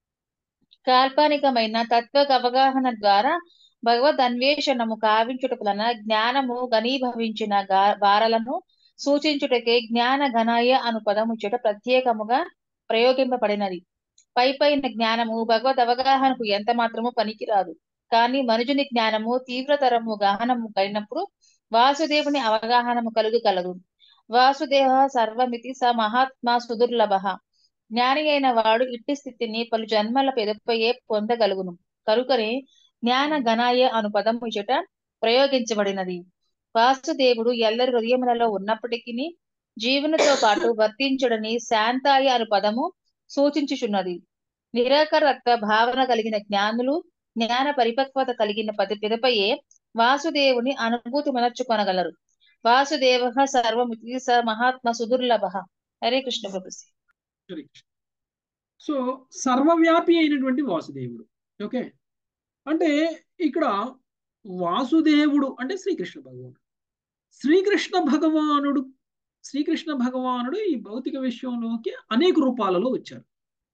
కాల్పనికమైన తత్వ అవగాహన ద్వారా భగవద్ అన్వేషణము కావించుట వలన జ్ఞానము ఘనీభవించిన గా- వారలను సూచించుటకే జ్ఞాన ఘనాయ అను పదము ఇచ్చట ప్రత్యేకముగా ప్రయోగింపబడినది పై పైన జ్ఞానము భగవద్ అవగాహనకు ఎంత మాత్రము పనికిరాదు కానీ మనుజుని జ్ఞానము తీవ్రతరము గహనము కలిగినప్పుడు వాసుదేవుని అవగాహనము కలుగగలదు వాసుదేవ సర్వమితి స మహాత్మా సుదుర్లభ జ్ఞాని అయిన వాడు ఇట్టి స్థితిని పలు జన్మల పెదపయే పొందగలుగును కనుకనే జ్ఞాన గణాయ అను పదము ఇచట ప్రయోగించబడినది వాసుదేవుడు ఎల్లరి హృదయములలో ఉన్నప్పటికీ జీవునితో పాటు వర్తించుడని శాంతాయ అను పదము సూచించుచున్నది నిరాకరత్వ భావన కలిగిన జ్ఞానులు జ్ఞాన పరిపక్వత కలిగిన పది పిదపయే వాసుదేవుని అనుభూతి మనర్చుకొనగలరు వాసుదేవ సర్వమితి స మహాత్మ సుదుర్లభ హరే కృష్ణ ప్రభుసి హరే కృష్ణ. సో సర్వవ్యాపి అయినటువంటి వాసుదేవుడు ఓకే అంటే ఇక్కడ వాసుదేవుడు అంటే శ్రీకృష్ణ భగవానుడు శ్రీకృష్ణ భగవానుడు శ్రీకృష్ణ భగవానుడు ఈ భౌతిక విశ్వంలోకి అనేక రూపాలలో వచ్చారు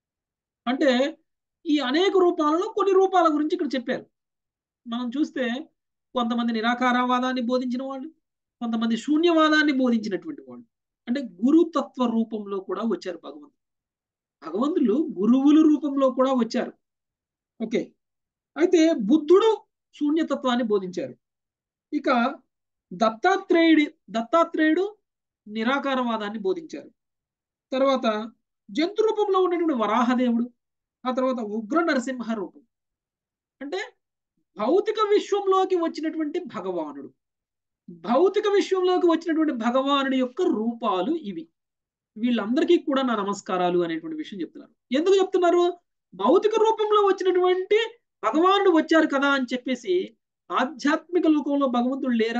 అంటే ఈ అనేక రూపాలలో కొన్ని రూపాల గురించి ఇక్కడ చెప్పారు మనం చూస్తే కొంతమంది నిరాకారవాదాన్ని బోధించిన వాళ్ళు కొంతమంది శూన్యవాదాన్ని బోధించినటువంటి వాళ్ళు అంటే గురుతత్వ రూపంలో కూడా వచ్చారు భగవంతుడు భగవంతులు గురువుల రూపంలో కూడా వచ్చారు ఓకే అయితే బుద్ధుడు శూన్యతత్వాన్ని బోధించారు ఇక దత్తాత్రేయుడి దత్తాత్రేయుడు నిరాకారవాదాన్ని బోధించారు తర్వాత జంతు రూపంలో ఉన్నటువంటి వరాహదేవుడు ఆ తర్వాత ఉగ్ర నరసింహ రూపం అంటే భౌతిక విశ్వంలోకి వచ్చినటువంటి భగవానుడు భౌతిక విశ్వంలోకి వచ్చినటువంటి భగవానుడి యొక్క రూపాలు ఇవి వీళ్ళందరికీ కూడా నా నమస్కారాలు అనేటువంటి విషయం చెప్తున్నారు ఎందుకు చెప్తున్నారు భౌతిక రూపంలో వచ్చినటువంటి భగవానుడు వచ్చారు కదా అని చెప్పేసి ఆధ్యాత్మిక లోకంలో భగవంతుడు లేరా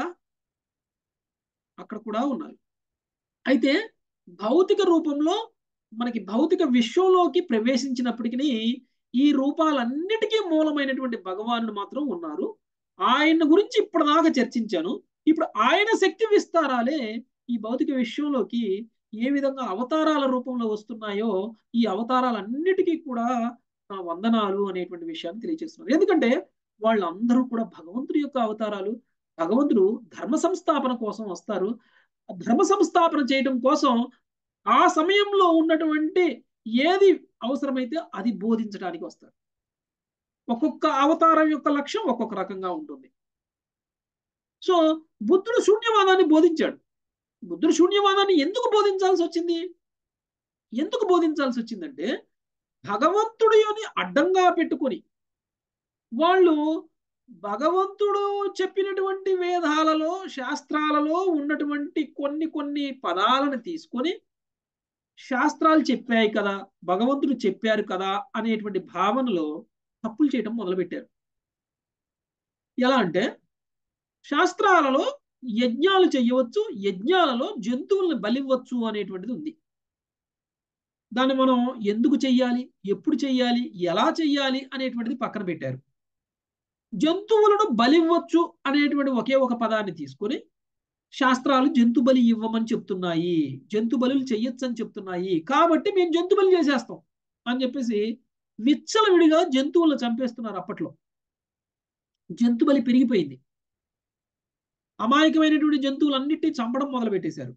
అక్కడ కూడా ఉన్నారు అయితే భౌతిక రూపంలో మనకి భౌతిక విశ్వంలోకి ప్రవేశించినప్పటికీ ఈ రూపాలన్నిటికీ మూలమైనటువంటి భగవానుడు మాత్రం ఉన్నారు ఆయన గురించి ఇప్పటిదాకా చర్చించాను ఇప్పుడు ఆయన శక్తి విస్తారాలే ఈ భౌతిక విశ్వంలోకి ఏ విధంగా అవతారాల రూపంలో వస్తున్నాయో ఈ అవతారాలన్నిటికీ కూడా నా వందనాలు అనేటువంటి విషయాన్ని తెలియజేస్తున్నారు ఎందుకంటే వాళ్ళందరూ కూడా భగవంతుడి యొక్క అవతారాలు భగవంతుడు ధర్మ సంస్థాపన కోసం వస్తారు ఆ ధర్మ సంస్థాపన చేయడం కోసం ఆ సమయంలో ఉన్నటువంటి ఏది అవసరమైతే అది బోధించడానికి వస్తారు ఒక్కొక్క అవతారం యొక్క లక్ష్యం ఒక్కొక్క రకంగా ఉంటుంది సో బుద్ధుడు శూన్యవాదాన్ని బోధించాడు బుద్ధుడు శూన్యవాదాన్ని ఎందుకు బోధించాల్సి వచ్చింది ఎందుకు బోధించాల్సి వచ్చిందంటే భగవంతుడిని అడ్డంగా పెట్టుకొని వాళ్ళు భగవంతుడు చెప్పినటువంటి వేదాలలో శాస్త్రాలలో ఉన్నటువంటి కొన్ని కొన్ని పదాలను తీసుకొని శాస్త్రాలు చెప్పాయి కదా భగవంతుడు చెప్పారు కదా అనేటువంటి భావనలో తప్పులు చేయటం మొదలుపెట్టారు ఎలా అంటే శాస్త్రాలలో యజ్ఞాలు చేయవచ్చు యజ్ఞాలలో జంతువుల్ని బలివ్వచ్చు అనేటువంటిది ఉంది దాన్ని మనం ఎందుకు చెయ్యాలి ఎప్పుడు చెయ్యాలి ఎలా చెయ్యాలి అనేటువంటిది పక్కన పెట్టారు జంతువులను బలివ్వచ్చు అనేటువంటి ఒకే ఒక పదాన్ని తీసుకొని శాస్త్రాలు జంతు బలి ఇవ్వమని చెప్తున్నాయి జంతు బలులు చెయ్యొచ్చు అని చెప్తున్నాయి కాబట్టి మేము జంతు బలి చేసేస్తాం అని చెప్పేసి విచ్చలవిడిగా జంతువులను చంపేస్తున్నారు అప్పట్లో జంతు బలి పెరిగిపోయింది అమాయకమైనటువంటి జంతువులన్నిటినీ చంపడం మొదలు పెట్టేశారు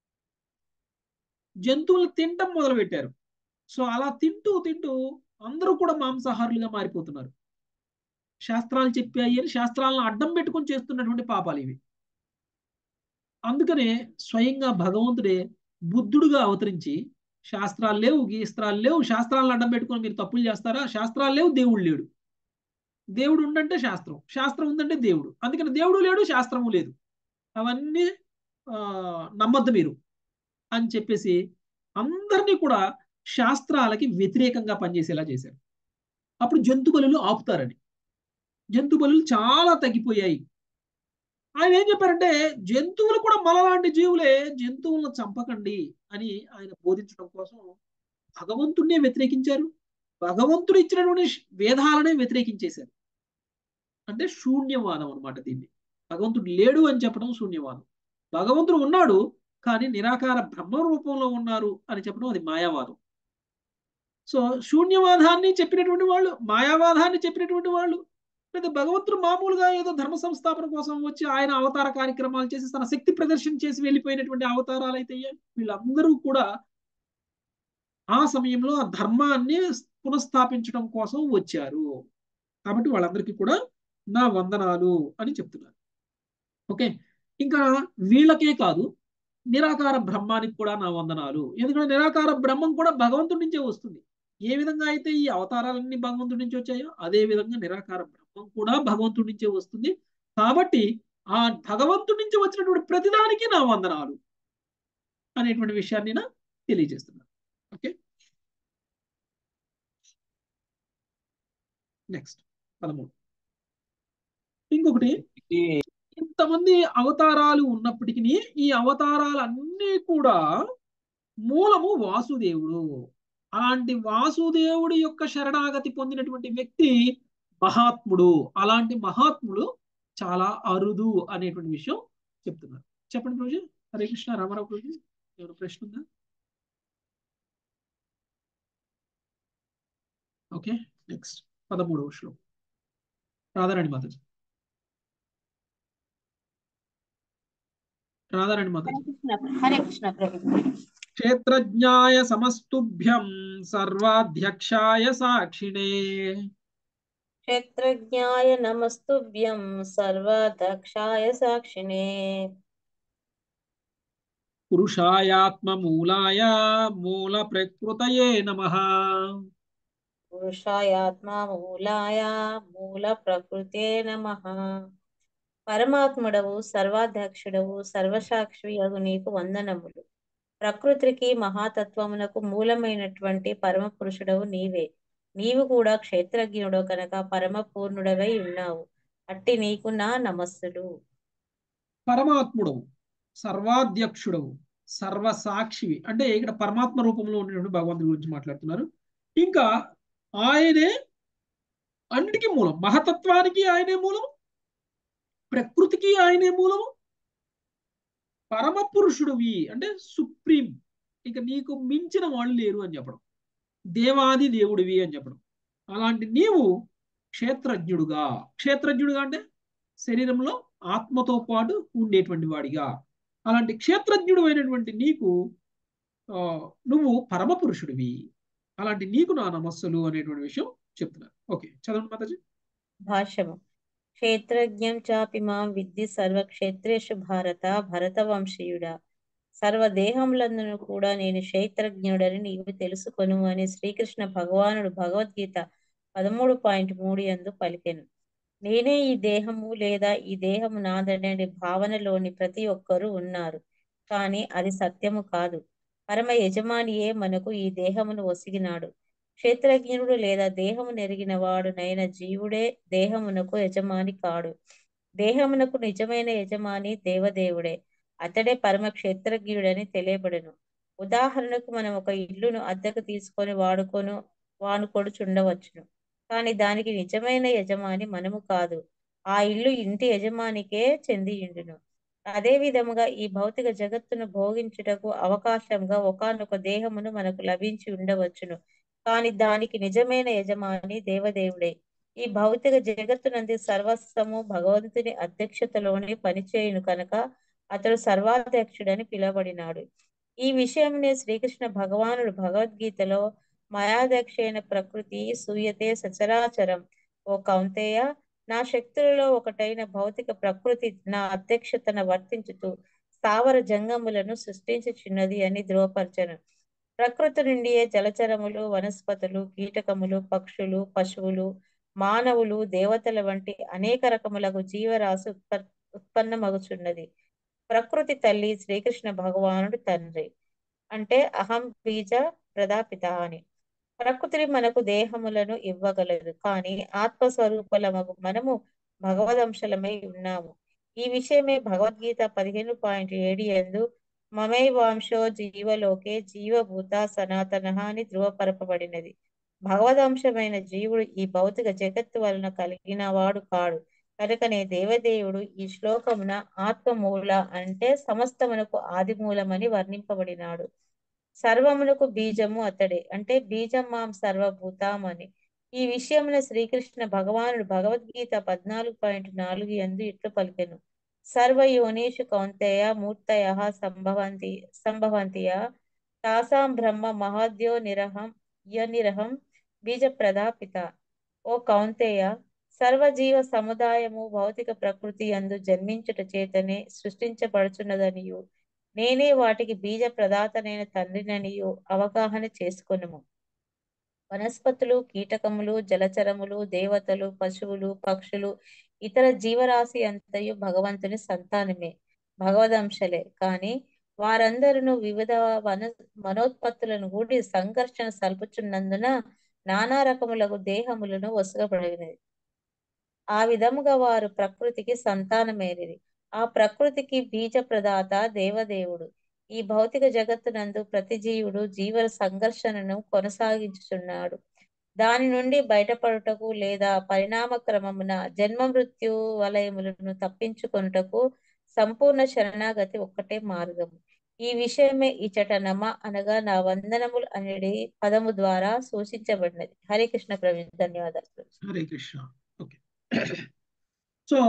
జంతువులు తినటం మొదలు పెట్టారు సో అలా తింటూ తింటూ అందరూ కూడా మాంసాహారులుగా మారిపోతున్నారు శాస్త్రాలు చెప్పాయి అని శాస్త్రాలను అడ్డం పెట్టుకొని చేస్తున్నటువంటి పాపాలు ఇవి అందుకనే స్వయంగా భగవంతుడే బుద్ధుడుగా అవతరించి శాస్త్రాలు లేవు గీస్త్రాలు లేవు శాస్త్రాలను అడ్డం పెట్టుకొని మీరు తప్పులు చేస్తారా శాస్త్రాలు లేవు దేవుడు లేడు దేవుడు ఉండంటే శాస్త్రం శాస్త్రం ఉందంటే దేవుడు అందుకని దేవుడు లేడు శాస్త్రము లేదు అవన్నీ నమ్మద్దు మీరు అని చెప్పేసి అందరినీ కూడా శాస్త్రాలకి వ్యతిరేకంగా పనిచేసేలా చేశారు అప్పుడు జంతు బలులు ఆపుతారని జంతు బలులు చాలా తగ్గిపోయాయి ఆయన ఏం చెప్పారంటే జంతువులు కూడా మనలాంటి జీవులే జంతువులను చంపకండి అని ఆయన బోధించడం కోసం భగవంతుడినే వ్యతిరేకించారు భగవంతుడు ఇచ్చినటువంటి వేదాలనే వ్యతిరేకించేశారు అంటే శూన్యవాదం అనమాట దీన్ని భగవంతుడు లేడు అని చెప్పడం శూన్యవాదం భగవంతుడు ఉన్నాడు కానీ నిరాకార బ్రహ్మ రూపంలో ఉన్నారు అని చెప్పడం అది మాయావాదం సో శూన్యవాదాన్ని చెప్పినటువంటి వాళ్ళు మాయావాదాన్ని చెప్పినటువంటి వాళ్ళు లేదా భగవంతుడు మామూలుగా ఏదో ధర్మ సంస్థాపన కోసం వచ్చి ఆయన అవతార కార్యక్రమాలు చేసి తన శక్తి ప్రదర్శన చేసి వెళ్ళిపోయినటువంటి అవతారాలు అయితే వీళ్ళందరూ కూడా ఆ సమయంలో ఆ ధర్మాన్ని పునఃస్థాపించడం కోసం వచ్చారు కాబట్టి వాళ్ళందరికీ కూడా నా వందనాలు అని చెప్తున్నారు ఓకే ఇంకా వీళ్ళకే కాదు నిరాకార బ్రహ్మానికి కూడా నా వందనాలు ఎందుకంటే నిరాకార బ్రహ్మం కూడా భగవంతుడి నుంచే వస్తుంది ఏ విధంగా అయితే ఈ అవతారాలన్నీ భగవంతుడి నుంచి వచ్చాయో అదే విధంగా నిరాకార బ్రహ్మం కూడా భగవంతుడి నుంచే వస్తుంది కాబట్టి ఆ భగవంతుడి నుంచి వచ్చినటువంటి ప్రతిదానికి నా వందనాలు అనేటువంటి విషయాన్ని నా తెలియజేస్తున్నాను ఓకే నెక్స్ట్ పదమూడు ఇంకొకటి ఇంతమంది అవతారాలు ఉన్నప్పటికీ ఈ అవతారాలన్నీ కూడా మూలము వాసుదేవుడు అలాంటి వాసుదేవుడి యొక్క శరణాగతి పొందినటువంటి వ్యక్తి మహాత్ముడు అలాంటి మహాత్ముడు చాలా అరుదు అనేటువంటి విషయం చెప్తున్నారు చెప్పండి రోజు హరే కృష్ణ రామారావు రోజు ఏమైనా ప్రశ్న ఉందా ఓకే నెక్స్ట్ పదమూడవ శ్లోకం రాధారాణి మాతాజీ రాధారాణి మాతాజీ హరే కృష్ణ ప్రభు క్షేత్రజ్ఞాయ సమస్తుభ్యం సర్వాధ్యక్షాయ సాక్షిణే క్షేత్రజ్ఞాయ నమస్తుభ్యం సర్వదక్షాయ సాక్షిణే పురుషాయాత్మమూలాయ మూల ప్రకృతయే నమ పురుషాయాత్మ మూలాయ మూల ప్రకృతే నమ పరమాత్ముడవు సర్వాధ్యక్షుడవు సర్వసాక్షి అగు నీకు వందనములు ప్రకృతికి మహాతత్వమునకు మూలమైనటువంటి పరమ పురుషుడవు నీవే నీవు కూడా క్షేత్రజ్ఞుడు కనుక పరమ పూర్ణుడవై ఉన్నావు అట్టి నీకు నా నమస్సులు పరమాత్ముడవు సర్వాధ్యక్షుడవు సర్వసాక్షివి అంటే ఇక్కడ పరమాత్మ రూపంలో ఉన్నటువంటి భగవంతుడి గురించి మాట్లాడుతున్నారు ఇంకా ఆయనే అన్నిటికీ మూలం మహతత్వానికి ఆయనే మూలం ప్రకృతికి ఆయనే మూలము పరమ పురుషుడివి అంటే సుప్రీం ఇక నీకు మించిన వాళ్ళు లేరు అని చెప్పడం దేవాది దేవుడివి అని చెప్పడం అలాంటి నీవు క్షేత్రజ్ఞుడుగా క్షేత్రజ్ఞుడుగా అంటే శరీరంలో ఆత్మతో పాటు ఉండేటువంటి వాడిగా అలాంటి క్షేత్రజ్ఞుడు అయినటువంటి నీకు నువ్వు పరమ పురుషుడివి అలాంటి నీకు నా నమస్సులు అనేటువంటి విషయం చెప్తున్నారు ఓకే చదవండి మాతాజీ భాష్యము క్షేత్రజ్ఞం చాపి మాం విద్ధి సర్వక్షేత్రేషు భారత భరతవంశీయుడా సర్వదేహములందును కూడా నేను క్షేత్రజ్ఞుడని నీవు తెలుసుకొను అని శ్రీకృష్ణ భగవానుడు భగవద్గీత పదమూడు పాయింట్ మూడు ఎందు పలికెను నేనే ఈ దేహము లేదా ఈ దేహము నాదనే భావనలోని ప్రతి ఒక్కరూ ఉన్నారు కానీ అది సత్యము కాదు పరమ యజమానియే మనకు ఈ దేహమును ఒసిగినాడు క్షేత్రజ్ఞుడు లేదా దేహము నెరిగిన వాడునైన జీవుడే దేహమునకు యజమాని కాడు దేహమునకు నిజమైన యజమాని దేవదేవుడే అతడే పరమ క్షేత్రజ్ఞుడని తెలియబడను ఉదాహరణకు మనం ఒక ఇల్లును అద్దెకు తీసుకొని వాడుకొను వానుకొడుచుండవచ్చును కానీ దానికి నిజమైన యజమాని మనము కాదు ఆ ఇల్లు ఇంటి యజమానికే చెంది ఉండును అదే విధముగా ఈ భౌతిక జగత్తును భోగించుటకు అవకాశంగా ఒకానొక దేహమును మనకు లభించి ఉండవచ్చును కానీ దానికి నిజమైన యజమాని దేవదేవుడే ఈ భౌతిక జగత్తునంది సర్వస్వము భగవంతుని అధ్యక్షతలోనే పనిచేయును కనుక అతడు సర్వాధ్యక్షుడని పిలువబడినాడు ఈ విషయమునే శ్రీకృష్ణ భగవానుడు భగవద్గీతలో మయాధ్యక్షైన ప్రకృతి సూయతే సచరాచరం ఓ కౌంతేయ నా శక్తులలో ఒకటైన భౌతిక ప్రకృతి నా అధ్యక్షతన వర్తించుతూ స్థావర జంగములను సృష్టించుచున్నది అని ధృవపరచను ప్రకృతి నుండియే జలచరములు వనస్పతులు కీటకములు పక్షులు పశువులు మానవులు దేవతల వంటి అనేక రకములకు జీవరాశి ఉత్ప ఉత్పన్నమగుచున్నది ప్రకృతి తల్లి శ్రీకృష్ణ భగవానుడు తండ్రి అంటే అహం బీజ ప్రదాపిత అని ప్రకృతి మనకు దేహములను ఇవ్వగలదు కానీ ఆత్మస్వరూపులమగు మనము భగవదంశలమై ఉన్నాము ఈ విషయమే భగవద్గీత పదిహేను పాయింట్ ఏడు ఎందు మమైవాంశో జీవలోకే జీవభూత సనాతన అని ధృవపరపబడినది భగవదంశమైన జీవుడు ఈ భౌతిక జగత్తు వలన కలిగిన వాడు కాడు కనుకనే దేవదేవుడు ఈ శ్లోకమున ఆత్మమూల అంటే సమస్తమునకు ఆదిమూలమని వర్ణింపబడినాడు సర్వమునకు బీజము అతడే అంటే బీజం మాం సర్వభూతాం అని ఈ విషయమున శ్రీకృష్ణ భగవానుడు భగవద్గీత పద్నాలుగు పాయింట్ నాలుగు ఎందు ఇట్లు పలికెను సర్వయోనీషు కౌంతేయ మూర్తయ సంభవంతి సంభవంతియ తాసాం బ్రహ్మ మహాద్యో నిరహం యనిరహం బీజ ప్రదాపిత ఓ కౌంతేయ సర్వజీవ సముదాయము భౌతిక ప్రకృతి అందు జన్మించుట చేతనే సృష్టించబడుచున్నదనియు నేనే వాటికి బీజ ప్రదాతనైన తండ్రిననియు అవగాహన చేసుకొనుము వనస్పతులు కీటకములు జలచరములు దేవతలు పశువులు పక్షులు ఇతర జీవరాశి అంతయు భగవంతుని సంతానమే భగవదంశలే కాని వారందరూ వివిధ వన మనోత్పత్తులను కూడి సంఘర్షణ సల్పుచున్నందున నానా రకములకు దేహములను వసుగబడినది ఆ విధముగా వారు ప్రకృతికి సంతానమైనది ఆ ప్రకృతికి బీజ ప్రదాత దేవదేవుడు ఈ భౌతిక జగత్తునందు ప్రతి జీవుడు జీవ సంఘర్షణను కొనసాగించుచున్నాడు దాని నుండి బయటపడుటకు లేదా పరిణామ క్రమమున జన్మ మృత్యు వలయములను తప్పించుకొనుటకు సంపూర్ణ శరణాగతి ఒక్కటే మార్గము ఈ విషయమే ఇచట నమ అనగా నా వందనములు అనేది పదము ద్వారా సూచించబడినది హరే కృష్ణ ప్రవీణ్ ధన్యవాదాలు హరే కృష్ణ ఓకే సో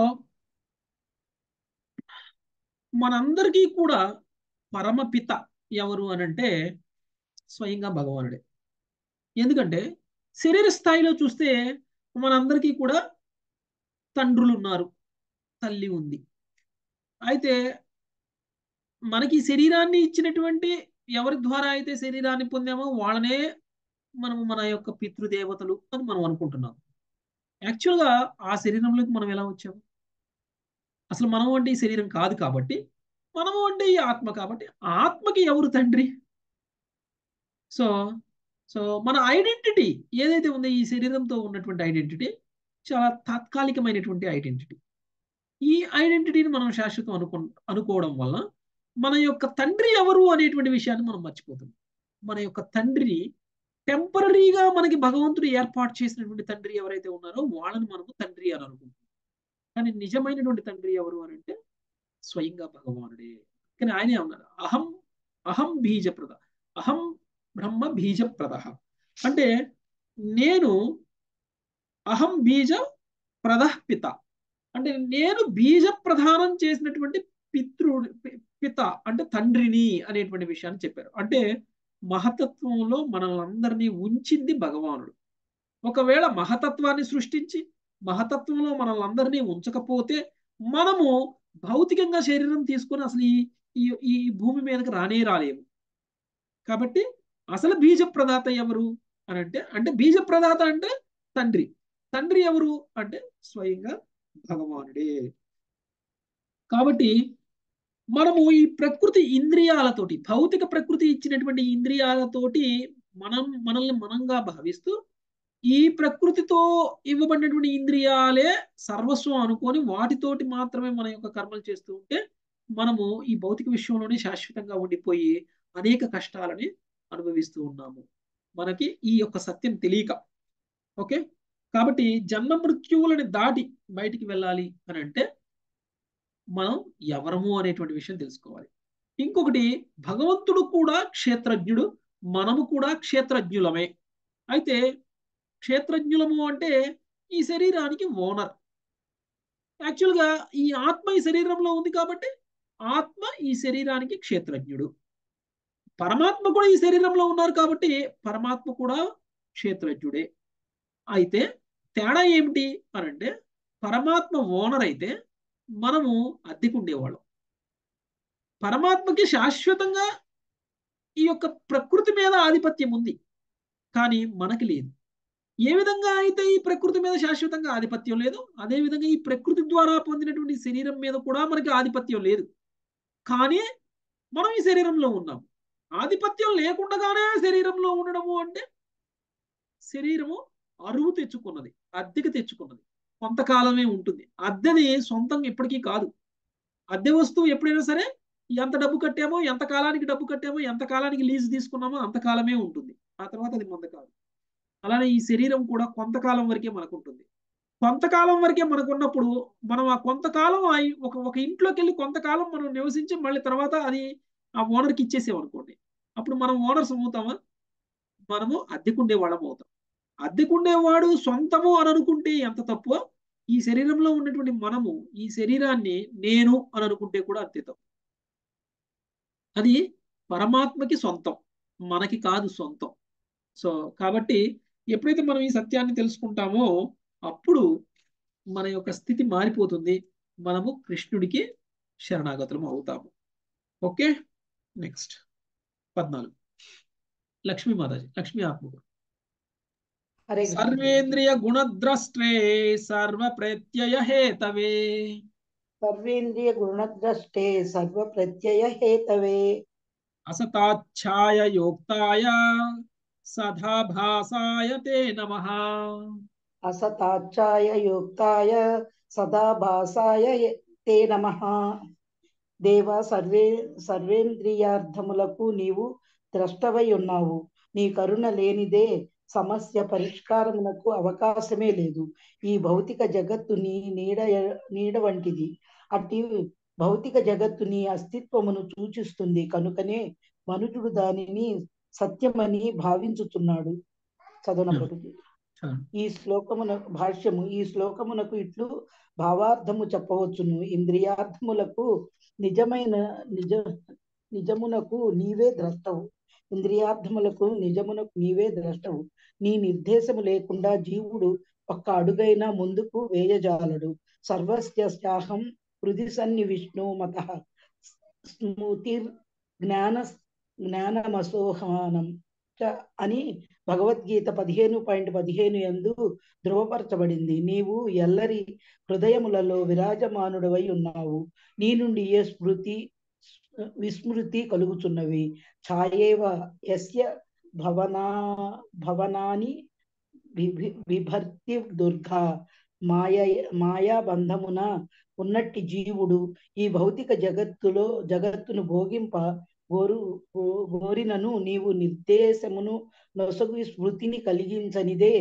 మనందరికీ కూడా పరమపిత ఎవరు అని అంటే స్వయంగా భగవానుడే ఎందుకంటే శరీర స్థాయిలో చూస్తే మనందరికీ కూడా తండ్రులు ఉన్నారు తల్లి ఉంది అయితే మనకి శరీరాన్ని ఇచ్చినటువంటి ఎవరి ద్వారా అయితే శరీరాన్ని పొందామో వాళ్ళనే మనము మన యొక్క పితృదేవతలు అని మనం అనుకుంటున్నాం యాక్చువల్గా ఆ శరీరంలోకి మనం ఎలా వచ్చాము అసలు మనం అంటే ఈ శరీరం కాదు కాబట్టి మనము అంటే ఈ ఆత్మ కాబట్టి ఆత్మకి ఎవరు తండ్రి సో సో మన ఐడెంటిటీ ఏదైతే ఉందో ఈ శరీరంతో ఉన్నటువంటి ఐడెంటిటీ చాలా తాత్కాలికమైనటువంటి ఐడెంటిటీ ఈ ఐడెంటిటీని మనం శాశ్వతం అనుకో అనుకోవడం వల్ల మన యొక్క తండ్రి ఎవరు అనేటువంటి విషయాన్ని మనం మర్చిపోతాం మన యొక్క తండ్రి టెంపరీగా మనకి భగవంతుడు ఏర్పాటు చేసినటువంటి తండ్రి ఎవరైతే ఉన్నారో వాళ్ళని మనము తండ్రి అని అనుకుంటాం కానీ నిజమైనటువంటి తండ్రి ఎవరు అని అంటే స్వయంగా భగవానుడే కానీ ఆయనే ఉన్నారు అహం అహం బీజప్రద అహం బ్రహ్మ బీజప్రద అంటే నేను అహం బీజ ప్రదఃపిత అంటే నేను బీజ ప్రధానం చేసినటువంటి పితృ పిత అంటే తండ్రిని అనేటువంటి విషయాన్ని చెప్పారు అంటే మహతత్వంలో మనల్ని ఉంచింది భగవానుడు ఒకవేళ మహతత్వాన్ని సృష్టించి మహతత్వంలో మనల్ని అందరినీ ఉంచకపోతే మనము భౌతికంగా శరీరం తీసుకొని అసలు ఈ ఈ భూమి మీదకి రానే రాలేము కాబట్టి అసలు బీజ ప్రదాత ఎవరు అని అంటే అంటే బీజ ప్రదాత అంటే తండ్రి తండ్రి ఎవరు అంటే స్వయంగా భగవానుడే కాబట్టి మనము ఈ ప్రకృతి ఇంద్రియాలతోటి భౌతిక ప్రకృతి ఇచ్చినటువంటి ఇంద్రియాలతోటి మనం మనల్ని మనంగా భావిస్తూ ఈ ప్రకృతితో ఇవ్వబడినటువంటి ఇంద్రియాలే సర్వస్వం అనుకొని వాటితోటి మాత్రమే మన యొక్క కర్మలు చేస్తూ ఉంటే మనము ఈ భౌతిక విషయంలోనే శాశ్వతంగా ఉండిపోయి అనేక కష్టాలని అనుభవిస్తూ ఉన్నాము మనకి ఈ యొక్క సత్యం తెలియక ఓకే కాబట్టి జన్మ మృత్యువులని దాటి బయటికి వెళ్ళాలి అని అంటే మనం ఎవరము అనేటువంటి విషయం తెలుసుకోవాలి ఇంకొకటి భగవంతుడు కూడా క్షేత్రజ్ఞుడు మనము కూడా క్షేత్రజ్ఞులమే అయితే క్షేత్రజ్ఞులము అంటే ఈ శరీరానికి ఓనర్ యాక్చువల్గా ఈ ఆత్మ ఈ శరీరంలో ఉంది కాబట్టి ఆత్మ ఈ శరీరానికి క్షేత్రజ్ఞుడు పరమాత్మ కూడా ఈ శరీరంలో ఉన్నారు కాబట్టి పరమాత్మ కూడా క్షేత్రజ్ఞుడే అయితే తేడా ఏమిటి అని అంటే పరమాత్మ ఓనర్ అయితే మనము అద్దెకుండేవాళ్ళం పరమాత్మకి శాశ్వతంగా ఈ యొక్క ప్రకృతి మీద ఆధిపత్యం ఉంది కానీ మనకి లేదు ఏ విధంగా అయితే ఈ ప్రకృతి మీద శాశ్వతంగా ఆధిపత్యం లేదు అదే విధంగా ఈ ప్రకృతి ద్వారా పొందినటువంటి శరీరం మీద కూడా మనకి ఆధిపత్యం లేదు కానీ మనం ఈ శరీరంలో ఉన్నాం ఆధిపత్యం లేకుండానే శరీరంలో ఉండడము అంటే శరీరము అరువు తెచ్చుకున్నది అద్దెకి తెచ్చుకున్నది కొంతకాలమే ఉంటుంది అద్దెది సొంతంగా ఎప్పటికీ కాదు అద్దె వస్తువు ఎప్పుడైనా సరే ఎంత డబ్బు కట్టామో ఎంత కాలానికి డబ్బు కట్టామో ఎంత కాలానికి లీజు తీసుకున్నామో అంత కాలమే ఉంటుంది ఆ తర్వాత అది మంద కాదు అలానే ఈ శరీరం కూడా కొంతకాలం వరకే మనకు ఉంటుంది కొంతకాలం వరకే మనకు ఉన్నప్పుడు మనం ఆ కొంతకాలం ఒక ఒక ఇంట్లోకి వెళ్ళి కొంతకాలం మనం నివసించి మళ్ళీ తర్వాత అది ఆ ఓనర్కి ఇచ్చేసామనుకోండి అప్పుడు మనం ఓనర్స్ అవుతామా మనము అద్దెకుండే వాళ్ళం అవుతాం అద్దెకుండేవాడు సొంతము అని అనుకుంటే ఎంత తప్పో ఈ శరీరంలో ఉన్నటువంటి మనము ఈ శరీరాన్ని నేను అని అనుకుంటే కూడా అంతే తప్పు అది పరమాత్మకి సొంతం మనకి కాదు సొంతం సో కాబట్టి ఎప్పుడైతే మనం ఈ సత్యాన్ని తెలుసుకుంటామో అప్పుడు మన యొక్క స్థితి మారిపోతుంది మనము కృష్ణుడికి శరణాగతులం అవుతాము ఓకే నెక్స్ట్ పద్నాలుగు లక్ష్మీ మాతాజీ లక్ష్మీ ఆత్మ హరే కృష్ణ. సర్వేంద్రియ గుణద్రష్ట్రే సర్వ ప్రత్యయ హేతవే సర్వేంద్రియ గుణద్రష్టే సర్వ ప్రత్యయ హేతవే అసతాఛాయ యోక్తాయ సదాభాసాయ తే నమ అసతాచ్చాయ యుక్తాయ సదా భాసాయ తే నమ దేవ సర్వే సర్వేంద్రియార్థములకు నీవు ద్రష్టవై ఉన్నావు నీ కరుణ లేనిదే సమస్య పరిష్కారమునకు అవకాశమే లేదు ఈ భౌతిక జగత్తు నీ నీడ నీడ వంటిది అట్టి భౌతిక జగత్తు నీ అస్తిత్వమును సూచిస్తుంది కనుకనే మనుషుడు దానిని సత్యమని భావించుతున్నాడు చదవన ప్రభుజీ ఈ శ్లోకమున భాష్యము ఈ శ్లోకమునకు ఇట్లు భావార్థము చెప్పవచ్చును ఇంద్రియార్థములకు నిజమైన నిజ నిజమునకు నీవే ద్రష్టవు ఇంద్రియార్థములకు నిజమునకు నీవే ద్రష్టవు నీ నిర్దేశము లేకుండా జీవుడు ఒక్క అడుగైనా ముందుకు వేయజాలడు సర్వస్యాహం హృది సన్ని విష్ణు మత స్మృతిర్ జ్ఞాన జ్ఞానమసోహానం చ అని భగవద్గీత పదిహేను పాయింట్ పదిహేను ఎందు ధృవపరచబడింది నీవు ఎల్లరి హృదయములలో విరాజమానుడవై ఉన్నావు నీ నుండి ఏ స్మృతి విస్మృతి కలుగుచున్నవి ఛాయేవ యస్య భవనా భవనాని విభి- విభర్తి దుర్గా మాయ మాయా బంధమున ఉన్నట్టి జీవుడు ఈ భౌతిక జగత్తులో జగత్తును భోగింప గోరు గో- గోరినను నీవు నిర్దేశమును నొసగు స్మృతిని కలిగించనిదే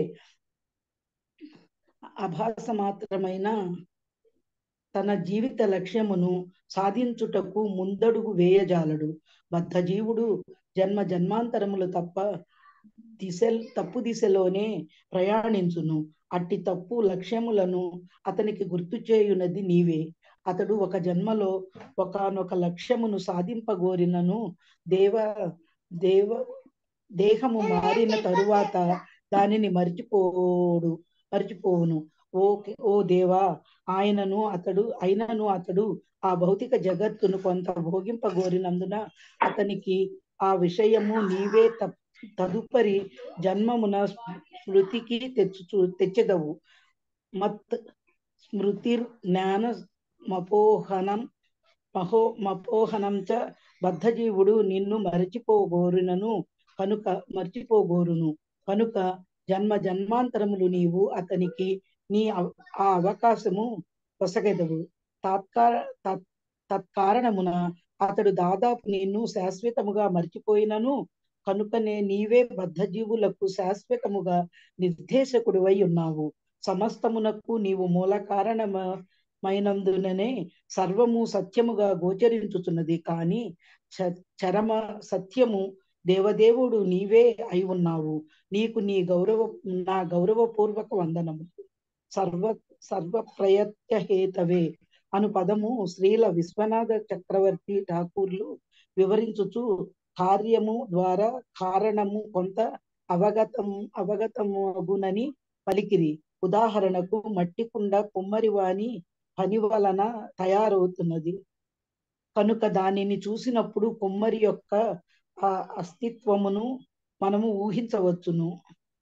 అభాస మాత్రమైన తన జీవిత లక్ష్యమును సాధించుటకు ముందడుగు వేయజాలడు బద్ధ జీవుడు జన్మ జన్మాంతరములు తప్ప దిశ తప్పు దిశలోనే ప్రయాణించును అట్టి తప్పు లక్ష్యములను అతనికి గుర్తు చేయునది నీవే అతడు ఒక జన్మలో ఒకనొక లక్ష్యమును సాధింపగోరినను దేవ దేవ దేహము మారిన తరువాత దానిని మర్చిపోడు మర్చిపోవును ఓ ఓ దేవా ఆయనను అతడు అయినను అతడు ఆ భౌతిక జగత్తును కొంత భోగింపగోరినందున అతనికి ఆ విషయము నీవే తప్- తదుపరి జన్మమున స్మృతికి తెచ్చు తెచ్చెదవు మత్ స్మృతిర్ జ్ఞాన మపోహనం మహో మపోహనం చ బద్ధజీవుడు నిన్ను మరచిపోగోరునను కనుక మర్చిపోగోరును కనుక జన్మ జన్మాంతరములు నీవు అతనికి నీ అవ- ఆ అవకాశము కొసగెదవు తాత్కార తత్- తత్కారణమున అతడు దాదాపు నిన్ను శాశ్వతముగా మర్చిపోయినను కనుకనే నీవే బద్ధజీవులకు శాశ్వతముగా నిర్దేశకుడివై ఉన్నావు సమస్తమునకు నీవు మూల కారణమైనందుననే సర్వము సత్యముగా గోచరించుచున్నది కానీ చ- చరమ సత్యము దేవదేవుడు నీవే అయి ఉన్నావు నీకు నీ గౌరవ నా గౌరవపూర్వక వందనము సర్వ సర్వ ప్రయత్న హేతవే అను పదము శ్రీల విశ్వనాథ చక్రవర్తి ఠాకూర్లు వివరించుచు కార్యము ద్వారా కారణము కొంత అవగతం అవగతమగునని పలికిరి ఉదాహరణకు మట్టి కుండ కుమ్మరి వాని పని వలన తయారవుతున్నది కనుక దానిని చూసినప్పుడు కుమ్మరి యొక్క ఆ అస్తిత్వమును మనము ఊహించవచ్చును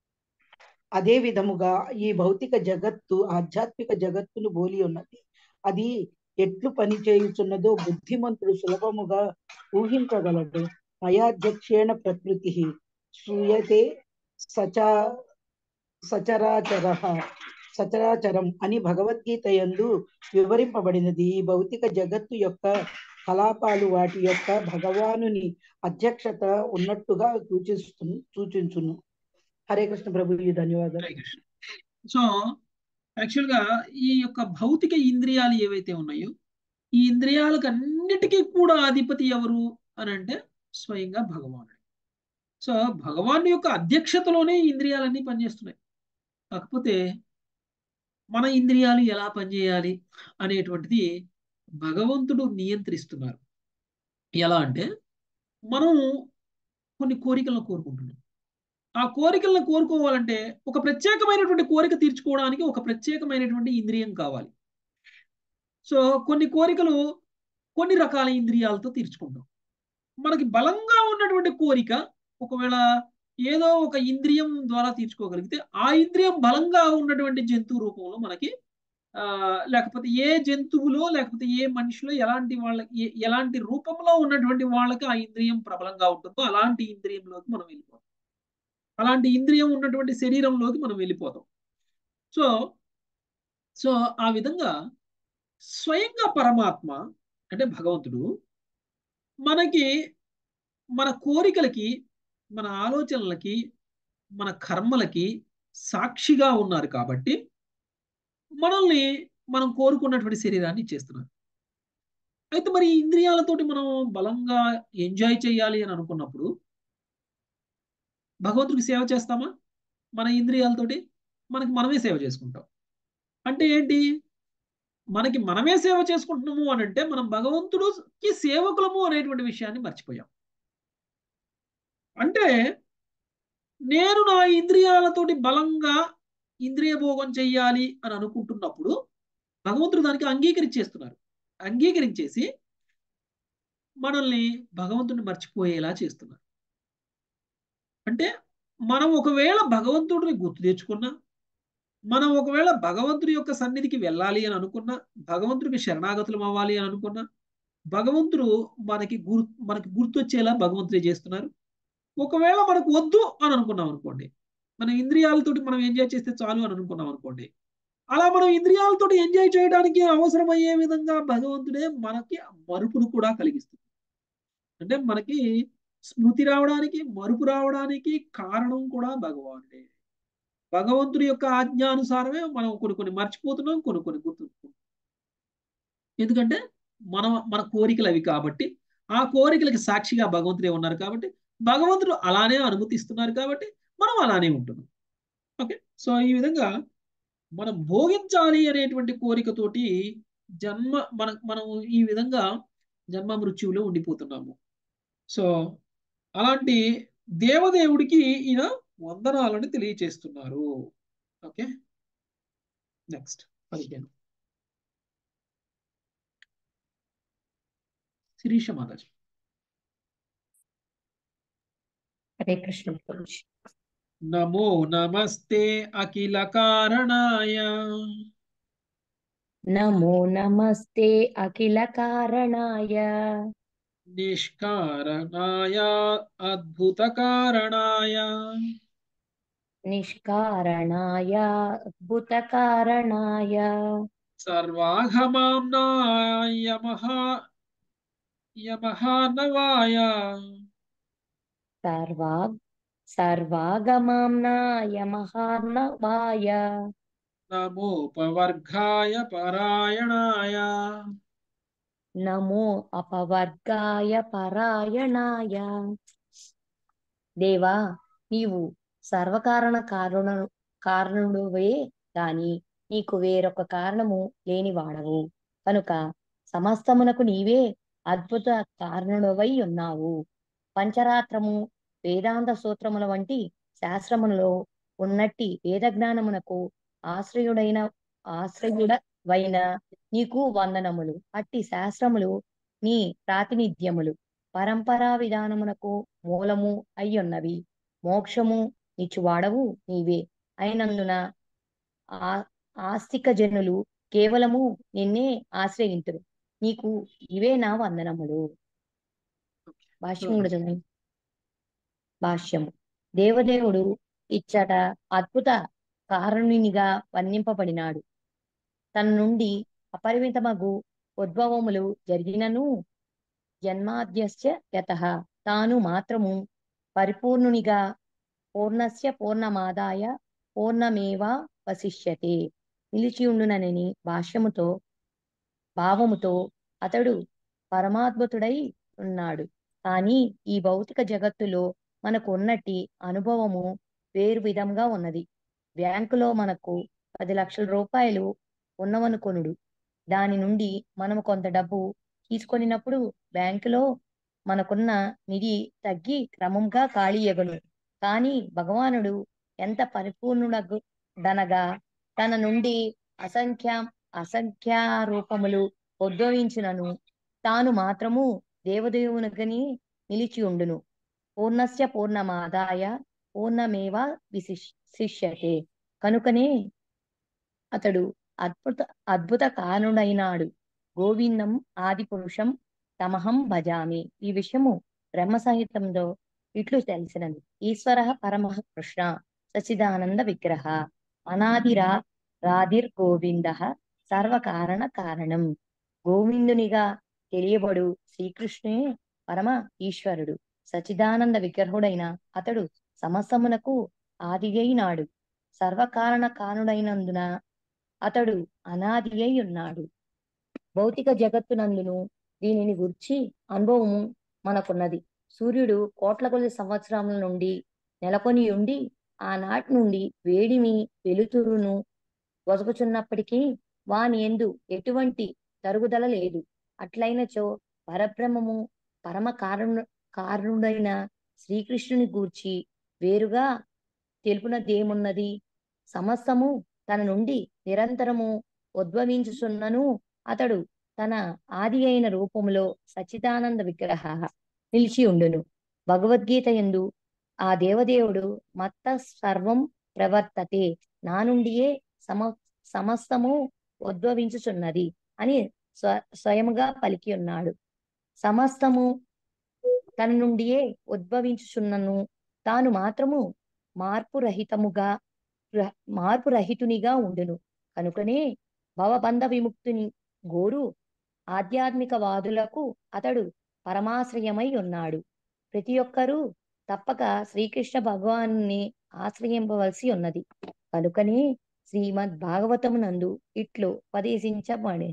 అదే విధముగా ఈ భౌతిక జగత్తు ఆధ్యాత్మిక జగత్తును పోలి ఉన్నది అది ఎట్లు పని చేయుచున్నదో బుద్ధిమంతుడు సులభముగా ఊహించగలడు మయాధ్యక్షేణ ప్రకృతి శ్రూయతే సచా సచరాచర సచరాచరం అని భగవద్గీత యందు వివరింపబడినది ఈ భౌతిక జగత్తు యొక్క కలాపాలు వాటి యొక్క భగవానుని అధ్యక్షత ఉన్నట్టుగా సూచిస్తు సూచించును హరే కృష్ణ ప్రభు ధన్యవాదాలు హరే కృష్ణ సో యాక్చువల్ గా ఈ యొక్క భౌతిక ఇంద్రియాలు ఏవైతే ఉన్నాయో ఈ ఇంద్రియాలకు అన్నిటికీ కూడా అధిపతి ఎవరు అని అంటే స్వయంగా భగవానుడు సో భగవాన్ యొక్క అధ్యక్షతలోనే ఈ ఇంద్రియాలన్నీ పనిచేస్తున్నాయి కాకపోతే మన ఇంద్రియాలు ఎలా పనిచేయాలి అనేటువంటిది భగవంతుడు నియంత్రిస్తున్నారు ఎలా అంటే మనం కొన్ని కోరికలను కోరుకుంటున్నాం ఆ కోరికలను కోరుకోవాలంటే ఒక ప్రత్యేకమైనటువంటి కోరిక తీర్చుకోవడానికి ఒక ప్రత్యేకమైనటువంటి ఇంద్రియం కావాలి సో కొన్ని కోరికలు కొన్ని రకాల ఇంద్రియాలతో తీర్చుకుంటాం మనకి బలంగా ఉన్నటువంటి కోరిక ఒకవేళ ఏదో ఒక ఇంద్రియం ద్వారా తీర్చుకోగలిగితే ఆ ఇంద్రియం బలంగా ఉన్నటువంటి జంతువు రూపంలో మనకి ఆ లేకపోతే ఏ జంతువులో లేకపోతే ఏ మనిషిలో ఎలాంటి వాళ్ళకి ఏ- ఎలాంటి రూపంలో ఉన్నటువంటి వాళ్ళకి ఆ ఇంద్రియం ప్రబలంగా ఉంటుందో అలాంటి ఇంద్రియంలోకి మనం వెళ్ళిపోతాం అలాంటి ఇంద్రియం ఉన్నటువంటి శరీరంలోకి మనం వెళ్ళిపోతాం సో సో ఆ విధంగా స్వయంగా పరమాత్మ అంటే భగవంతుడు మనకి మన కోరికలకి మన ఆలోచనలకి మన కర్మలకి సాక్షిగా ఉన్నారు కాబట్టి మనల్ని మనం కోరుకున్నటువంటి శరీరాన్ని ఇచ్చేస్తున్నారు అయితే మరి ఈ ఇంద్రియాలతోటి మనం బలంగా ఎంజాయ్ చేయాలి అని అనుకున్నప్పుడు భగవంతుడికి సేవ చేస్తామా మన ఇంద్రియాలతోటి మనకి మనమే సేవ చేసుకుంటాం అంటే ఏంటి మనకి మనమే సేవ చేసుకుంటున్నాము అని అంటే మనం భగవంతుడికి సేవకులము అనేటువంటి విషయాన్ని మర్చిపోయాం అంటే నేను నా ఇంద్రియాలతోటి బలంగా ఇంద్రియ భోగం చెయ్యాలి అని అనుకుంటున్నప్పుడు భగవంతుడు దానికి అంగీకరించేస్తున్నారు అంగీకరించేసి మనల్ని భగవంతుడిని మర్చిపోయేలా చేస్తున్నారు అంటే మనం ఒకవేళ భగవంతుడిని గుర్తు తెచ్చుకున్నా మనం ఒకవేళ భగవంతుడి యొక్క సన్నిధికి వెళ్ళాలి అని అనుకున్నా భగవంతుడికి శరణాగతులం అవ్వాలి అని అనుకున్నా భగవంతుడు మనకి గుర్ మనకి గుర్తొచ్చేలా భగవంతుడే చేస్తున్నారు ఒకవేళ మనకు వద్దు అని అనుకున్నాం అనుకోండి మన ఇంద్రియాలతోటి మనం ఎంజాయ్ చేస్తే చాలు అని అనుకున్నాం అనుకోండి అలా మనం ఇంద్రియాలతోటి ఎంజాయ్ చేయడానికి అవసరమయ్యే విధంగా భగవంతుడే మనకి మరుపును కూడా కలిగిస్తుంది అంటే మనకి స్మృతి రావడానికి మరుపు రావడానికి కారణం కూడా భగవానుడే భగవంతుడి యొక్క ఆజ్ఞానుసారమే మనం కొన్ని కొన్ని మర్చిపోతున్నాం కొన్ని కొన్ని గుర్తుంచుకుంటాం ఎందుకంటే మన మన కోరికలు అవి కాబట్టి ఆ కోరికలకి సాక్షిగా భగవంతుడే ఉన్నారు కాబట్టి భగవంతుడు అలానే అనుమతిస్తున్నారు కాబట్టి మనం అలానే ఉంటున్నాం ఓకే సో ఈ విధంగా మనం భోగించాలి అనేటువంటి కోరికతోటి జన్మ మన మనం ఈ విధంగా జన్మ మృత్యువులో ఉండిపోతున్నాము సో అలాంటి దేవదేవుడికి ఈయన వందనాలను తెలియచేస్తున్నారు ఓకే నెక్స్ట్ పదిహేను శిరీష మాతాజీ హరే కృష్ణ ప్రభుజీ నమో నమస్తే అఖిల కారణాయ నమో నమస్తే అఖిల కారణాయ నిష్కారణాయ అద్భుత కారణాయ నిష్కారణాయ అద్భుత కారణాయ సర్వాగమాంనాయ మహా యమహానవాయ సర్వా సర్వాగమాంనాయ మహార్ణవాయ నమోపవర్గాయ పరాయణాయ నమో అపవర్గాయ పరాయణాయ దేవా నీవు సర్వకారణ కారణ కారణుడువే గాని నీకు వేరొక కారణము లేనివాడవు కనుక సమస్తమునకు నీవే అద్భుత కారణుడవై ఉన్నావు పంచరాత్రము వేదాంత సూత్రముల వంటి శాస్త్రములలో ఉన్నట్టి వేద జ్ఞానమునకు ఆశ్రయుడైన ఆశ్రయుడవైన నీకు వందనములు అట్టి శాస్త్రములు నీ ప్రాతినిధ్యములు పరంపరా విధానమునకు మూలము అయ్యున్నవి మోక్షము నిచ్చువాడవు నీవే అయినందున ఆ ఆస్తిక జనులు కేవలము నిన్నే ఆశ్రయింతురు నీకు ఇవే నా వందనములు భాష్యం కూడా చదవండి భాష్యము దేవదేవుడు ఇచ్చట అద్భుత కారుణినిగా వర్ణింపబడినాడు తన నుండి అపరిమితమగు ఉద్భవములు జరిగినను జన్మాద్యస్య యత తాను మాత్రము పరిపూర్ణునిగా పూర్ణస్య పూర్ణమాదాయ పూర్ణమేవా వశిష్యతే నిలిచియుండునని భాష్యముతో భావముతో అతడు పరమాద్భుతుడై ఉన్నాడు కానీ ఈ భౌతిక జగత్తులో మనకు ఉన్నట్టి అనుభవము వేరు విధంగా ఉన్నది బ్యాంకులో మనకు పది లక్షల రూపాయలు ఉన్నవనుకొనుడు దాని నుండి మనము కొంత డబ్బు తీసుకొనినప్పుడు బ్యాంకులో మనకున్న నిధి తగ్గి క్రమంగా ఖాళీయగును కానీ భగవానుడు ఎంత పరిపూర్ణుడనగా తన నుండి అసంఖ్య అసంఖ్యారూపములు ఉద్భవించినను తాను మాత్రము దేవదేవునిగని నిలిచి ఉండును పూర్ణస్య పూర్ణమాదాయ పూర్ణమేవ విశిష్యతే కనుకనే అతడు అద్భుత అద్భుత కారణుడైనాడు గోవిందం ఆది పురుషం తమహం భజామి ఈ విషయము బ్రహ్మ సంహితంలో ఇట్లు తెలిసినది ఈశ్వర పరమ కృష్ణ సచిదానంద విగ్రహ అనాదిరా రాధిర్ గోవింద సర్వకారణ కారణం గోవిందునిగా తెలియబడు శ్రీకృష్ణునే పరమ ఈశ్వరుడు సచిదానంద విగ్రహుడైన అతడు సమస్తమునకు ఆది అయినాడు సర్వకారణ కానుడైనందున అతడు అనాది అయి ఉన్నాడు భౌతిక జగత్తునందును దీనిని గుర్చి అనుభవము మనకున్నది సూర్యుడు కోట్ల కొద్ది సంవత్సరముల నుండి నెలకొని ఉండి ఆనాటి నుండి వేడిమి వెలుతురును వసుకుచున్నప్పటికీ వాని ఎందు ఎటువంటి తరుగుదల లేదు అట్లయినచో పరబ్రహ్మము పరమ కారణు కారణుడైన శ్రీకృష్ణుని గూర్చి వేరుగా తెలుపునదేమున్నది సమస్తము తన నుండి నిరంతరము ఉద్భవించుచున్నను అతడు తన ఆది అయిన రూపములో సచ్చిదానంద విగ్రహ నిలిచి ఉండును భగవద్గీత ఎందు ఆ దేవదేవుడు మత్త సర్వం ప్రవర్తతే నా నుండియే సమ సమస్తము ఉద్భవించుచున్నది అని స్వ స్వయముగా పలికి ఉన్నాడు సమస్తము తన నుండియే ఉద్భవించుచున్నను తాను మాత్రము మార్పు రహితముగా మార్పు రహితునిగా ఉండును కనుకనే భవబంధ విముక్తుని గోరు ఆధ్యాత్మిక వాదులకు అతడు పరమాశ్రయమై ఉన్నాడు ప్రతి ఒక్కరూ తప్పక శ్రీకృష్ణ భగవాన్ని ఆశ్రయింపవలసి ఉన్నది కనుకనే శ్రీమద్ భాగవతమునందు ఇట్లు ఉపదేశించబడి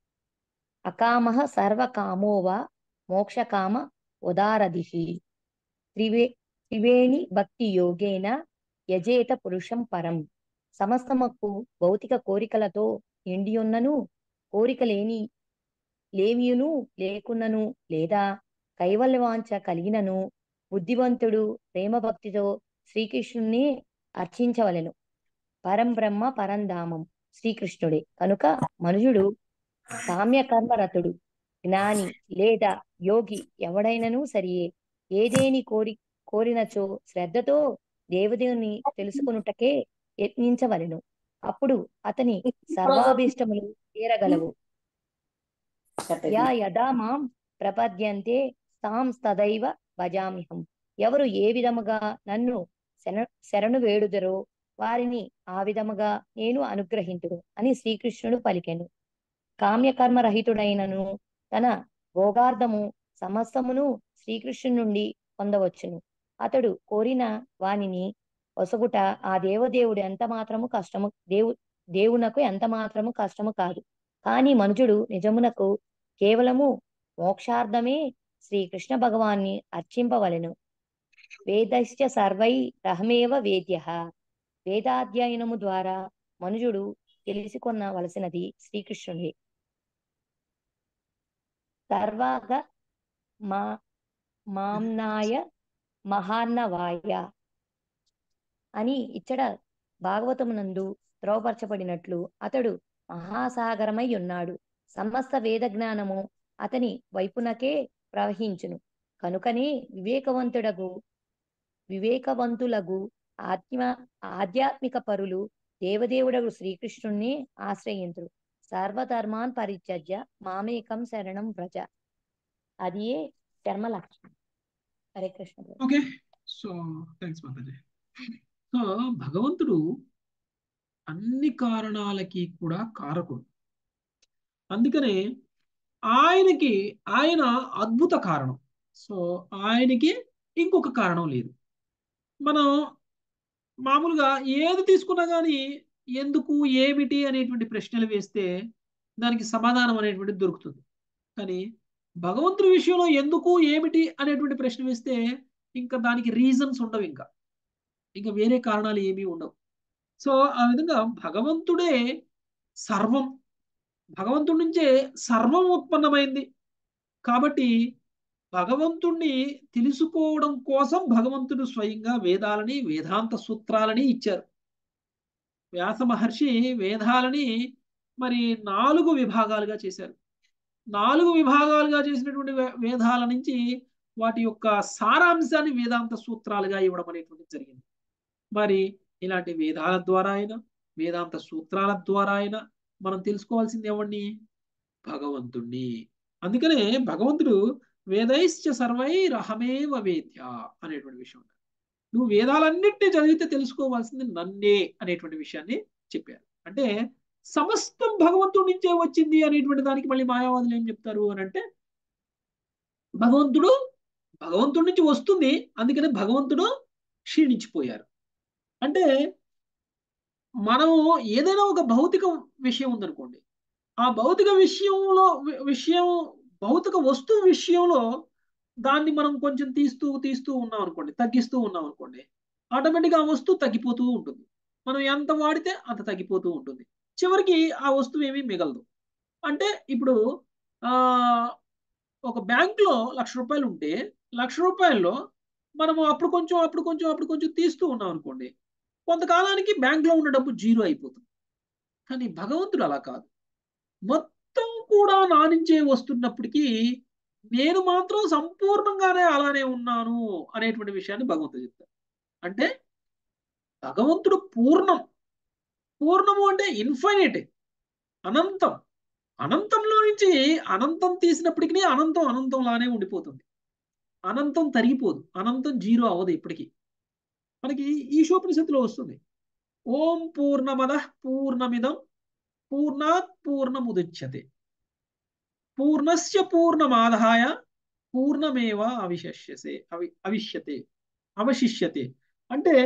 అకామః సర్వకామోవా మోక్షకామ ఉదారదిహి త్రివే త్రివేణి భక్తి యోగేన యజేత పురుషం పరం సమస్తమకు భౌతిక కోరికలతో నిండియున్నను కోరిక లేని లేమియును లేకున్నను లేదా కైవల్యవాంఛ కలిగినను బుద్ధివంతుడు ప్రేమ భక్తితో శ్రీకృష్ణుని అర్చించవలెను పరం బ్రహ్మ పరంధామం శ్రీకృష్ణుడే కనుక మనుషుడు కామ్యకర్మరతుడు జ్ఞాని లేదా యోగి ఎవడైనను సరియే ఏదేని కోరి కోరినచో శ్రద్ధతో దేవదేవుని తెలుసుకొనుటకే యత్నించవలెను అప్పుడు అతని సర్వాభీష్టములు తీరగలవు యా యదా మాం ప్రపద్యంతే తాం తదైవ భజామ్యహం ఎవరు ఏ విధముగా నన్ను శన శరణు వేడుదరో వారిని ఆ విధముగా నేను అనుగ్రహింతుడు అని శ్రీకృష్ణుడు పలికెను కామ్యకర్మ రహితుడైనను తన భోగార్థము సమస్తమును శ్రీకృష్ణుడి నుండి పొందవచ్చును అతడు కోరిన వానిని ఒసగుట ఆ దేవదేవుడు ఎంత మాత్రము కష్టము దేవు దేవునకు ఎంత మాత్రము కష్టము కాదు కానీ మనుజుడు నిజమునకు కేవలము మోక్షార్థమే శ్రీకృష్ణ భగవాన్ని అర్చింపవలెను వేదశ్చ సర్వై రహమేవ వేద్య వేదాధ్యయనము ద్వారా మనుజుడు తెలుసుకొనవలసినది శ్రీకృష్ణుడే సర్వాగ మా మాంనాయ మహాన్నవాయ అని ఇచ్చట భాగవతమునందు త్రోపరచబడినట్లు అతడు మహాసాగరమై ఉన్నాడు సమస్త వేద జ్ఞానము అతని వైపునకే ప్రవహించును కనుకనే వివేకవంతుడగు వివేకవంతులగు ఆత్మ ఆధ్యాత్మిక పరులు దేవదేవుడగు శ్రీకృష్ణుణ్ణి ఆశ్రయింతుడు సర్వధర్మాన్ పరిత్యజ్య మామేకం శరణం వ్రజ అది చర్మ లక్షణం హరే కృష్ణ ప్రభు. ఓకే సో థ్యాంక్స్ మాతాజీ సో భగవంతుడు అన్ని కారణాలకి కూడా కారకుడు అందుకనే ఆయనకి ఆయన అద్భుత కారణం సో ఆయనకి ఇంకొక కారణం లేదు మనం మామూలుగా ఏది తీసుకున్నా కానీ ఎందుకు ఏమిటి అనేటువంటి ప్రశ్నలు వేస్తే దానికి సమాధానం అనేటువంటిది దొరుకుతుంది కానీ భగవంతుడి విషయంలో ఎందుకు ఏమిటి అనేటువంటి ప్రశ్న వేస్తే ఇంకా దానికి రీజన్స్ ఉండవు ఇంకా ఇంకా వేరే కారణాలు ఏమీ ఉండవు సో ఆ విధంగా భగవంతుడే సర్వం భగవంతుడి నుంచే సర్వం ఉత్పన్నమైంది కాబట్టి భగవంతుణ్ణి తెలుసుకోవడం కోసం భగవంతుడు స్వయంగా వేదాలని వేదాంత సూత్రాలని ఇచ్చారు వ్యాస మహర్షి వేదాలని మరి నాలుగు విభాగాలుగా చేశారు నాలుగు విభాగాలుగా చేసినటువంటి వే- వేదాల నుంచి వాటి యొక్క సారాంశాన్ని వేదాంత సూత్రాలుగా ఇవ్వడం అనేటువంటిది జరిగింది మరి ఇలాంటి వేదాల ద్వారా అయినా వేదాంత సూత్రాల ద్వారా అయినా మనం తెలుసుకోవాల్సింది ఎవరిని భగవంతుణ్ణి అందుకనే భగవంతుడు వేదైశ్చ సర్వై రహమేవ వేద్య అనేటువంటి విషయం నువ్వు వేదాలన్నింటినీ చదివితే తెలుసుకోవాల్సింది నన్నే అనేటువంటి విషయాన్ని చెప్పారు అంటే సమస్తం భగవంతుడి నుంచే వచ్చింది అనేటువంటి దానికి మళ్ళీ మాయావాదులు ఏం చెప్తారు అని అంటే భగవంతుడు భగవంతుడి నుంచి వస్తుంది అందుకనే భగవంతుడు క్షీణించిపోయారు అంటే మనము ఏదైనా ఒక భౌతిక విషయం ఉందనుకోండి ఆ భౌతిక విషయంలో వి- విషయం భౌతిక వస్తువు విషయంలో దాన్ని మనం కొంచెం తీస్తూ తీస్తూ ఉన్నాం అనుకోండి తగ్గిస్తూ ఉన్నాం అనుకోండి ఆటోమేటిక్గా ఆ వస్తువు తగ్గిపోతూ ఉంటుంది మనం ఎంత వాడితే అంత తగ్గిపోతూ ఉంటుంది చివరికి ఆ వస్తువు ఏమీ మిగలదు అంటే ఇప్పుడు ఆ ఒక బ్యాంకులో లక్ష రూపాయలు ఉంటే లక్ష రూపాయల్లో మనము అప్పుడు కొంచెం అప్పుడు కొంచెం అప్పుడు కొంచెం తీస్తూ ఉన్నాం అనుకోండి కొంతకాలానికి బ్యాంకులో ఉన్న డబ్బు జీరో అయిపోతుంది కానీ భగవంతుడు అలా కాదు మొత్తం కూడా నా నుంచే వస్తున్నప్పటికీ నేను మాత్రం సంపూర్ణంగానే అలానే ఉన్నాను అనేటువంటి విషయాన్ని భగవంతుడు చెప్తారు అంటే భగవంతుడు పూర్ణం పూర్ణము అంటే ఇన్ఫైనైట్ అనంతం అనంతంలో నుంచి అనంతం తీసినప్పటికీ అనంతం అనంతంలానే ఉండిపోతుంది అనంతం తరిగిపోదు అనంతం జీరో అవ్వదు ఇప్పటికీ మనకి ఈశోపనిషత్తులో వస్తుంది ఓం పూర్ణమద పూర్ణమిదం పూర్ణాత్ పూర్ణముదుచ్యతే పూర్ణస్య పూర్ణమాదాయ పూర్ణమేవ అవిశస్యసే అవి అవిష్యతే అవశిష్యతే అంటే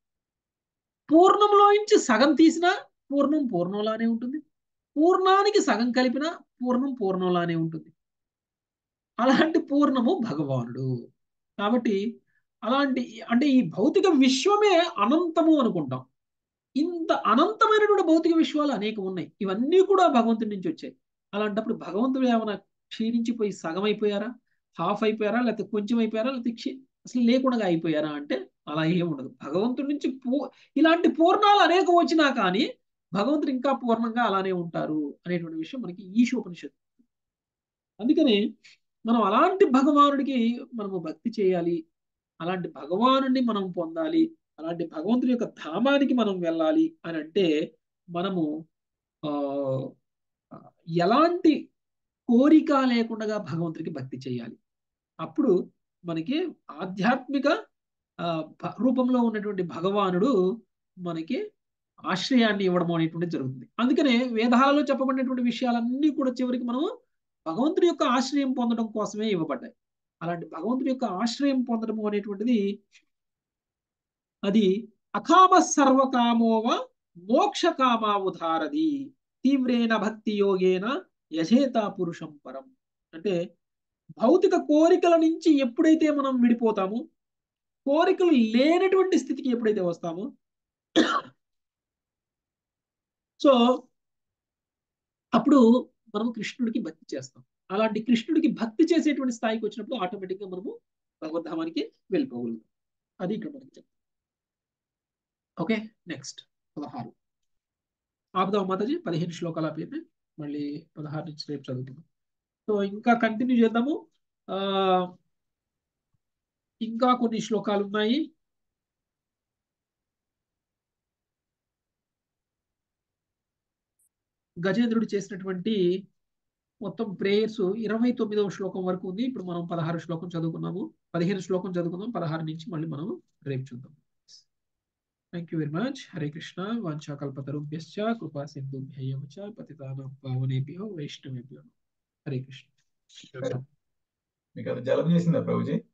పూర్ణంలో నుంచి సగం తీసినా పూర్ణం పూర్ణంలానే ఉంటుంది పూర్ణానికి సగం కలిపినా పూర్ణం పూర్ణంలానే ఉంటుంది అలాంటి పూర్ణము భగవానుడు కాబట్టి అలాంటి అంటే ఈ భౌతిక విశ్వమే అనంతము అనుకుంటాం ఇంత అనంతమైనటువంటి భౌతిక విశ్వాలు అనేకం ఉన్నాయి ఇవన్నీ కూడా భగవంతుడి నుంచి వచ్చాయి అలాంటప్పుడు భగవంతుడు ఏమైనా క్షీణించిపోయి సగం అయిపోయారా హాఫ్ అయిపోయారా లేకపోతే కొంచెం అయిపోయారా లేకపోతే క్షీ అసలు లేకుండా అయిపోయారా అంటే అలా ఏం ఉండదు భగవంతుడి నుంచి పూ ఇలాంటి పూర్ణాలు అనేకం వచ్చినా కానీ భగవంతుడు ఇంకా పూర్ణంగా అలానే ఉంటారు అనేటువంటి విషయం మనకి ఈశోపనిషత్తు అందుకని మనం అలాంటి భగవానుడికి మనము భక్తి చేయాలి అలాంటి భగవానుడిని మనం పొందాలి అలాంటి భగవంతుని యొక్క ధామానికి మనం వెళ్ళాలి అని అంటే మనము ఆ ఎలాంటి కోరిక లేకుండా భగవంతుడికి భక్తి చేయాలి అప్పుడు మనకి ఆధ్యాత్మిక ఆ, భ- రూపంలో ఉన్నటువంటి భగవానుడు మనకి ఆశ్రయాన్ని ఇవ్వడం అనేటువంటిది జరుగుతుంది అందుకనే వేదాలలో చెప్పబడినటువంటి విషయాలన్నీ కూడా చివరికి మనం భగవంతుడి యొక్క ఆశ్రయం పొందడం కోసమే ఇవ్వబడ్డాయి అలాంటి భగవంతుడి యొక్క ఆశ్రయం పొందడం అనేటువంటిది అది అకామ సర్వకామోవ మోక్ష కామావుధారది తీవ్రేణ భక్తి యోగేన యజేత పురుషం పరం అంటే భౌతిక కోరికల నుంచి ఎప్పుడైతే మనం విడిపోతామో కోరికలు లేనటువంటి స్థితికి ఎప్పుడైతే వస్తామో సో అప్పుడు మనం కృష్ణుడికి భక్తి చేస్తాం అలాంటి కృష్ణుడికి భక్తి చేసేటువంటి స్థాయికి వచ్చినప్పుడు ఆటోమేటిక్గా మనము భగవద్ధామానికి వెళ్ళిపోగలుగుతాం అది ఇక్కడ మనకి చెప్తాం ఓకే నెక్స్ట్ పదహారు ఆపుదాం మాతాజీ పదిహేను శ్లోకాలు ఆపైతే మళ్ళీ పదహారు నుంచి రేపు చదువుకుందాం సో ఇంకా కంటిన్యూ చేద్దాము ఆ ఇంకా కొన్ని శ్లోకాలు ఉన్నాయి గజేంద్రుడు చేసినటువంటి మొత్తం ప్రేయర్స్ ఇరవై తొమ్మిదవ శ్లోకం వరకు ఉంది ఇప్పుడు మనం పదహారు శ్లోకం చదువుకున్నాము పదిహేను శ్లోకం చదువుకుందాం పదహారు నుంచి మళ్ళీ మనం రేపు చూద్దాం thank you very much Hare Krishna వాంఛాకల్పతరుభ్యశ్చ కృపా సింధుభ్యయ చ పతితానాం పావనేభ్యో వైష్ణవేభ్యో హరే కృష్ణ మీకు అది జలం చేసిందా ప్రభుజీ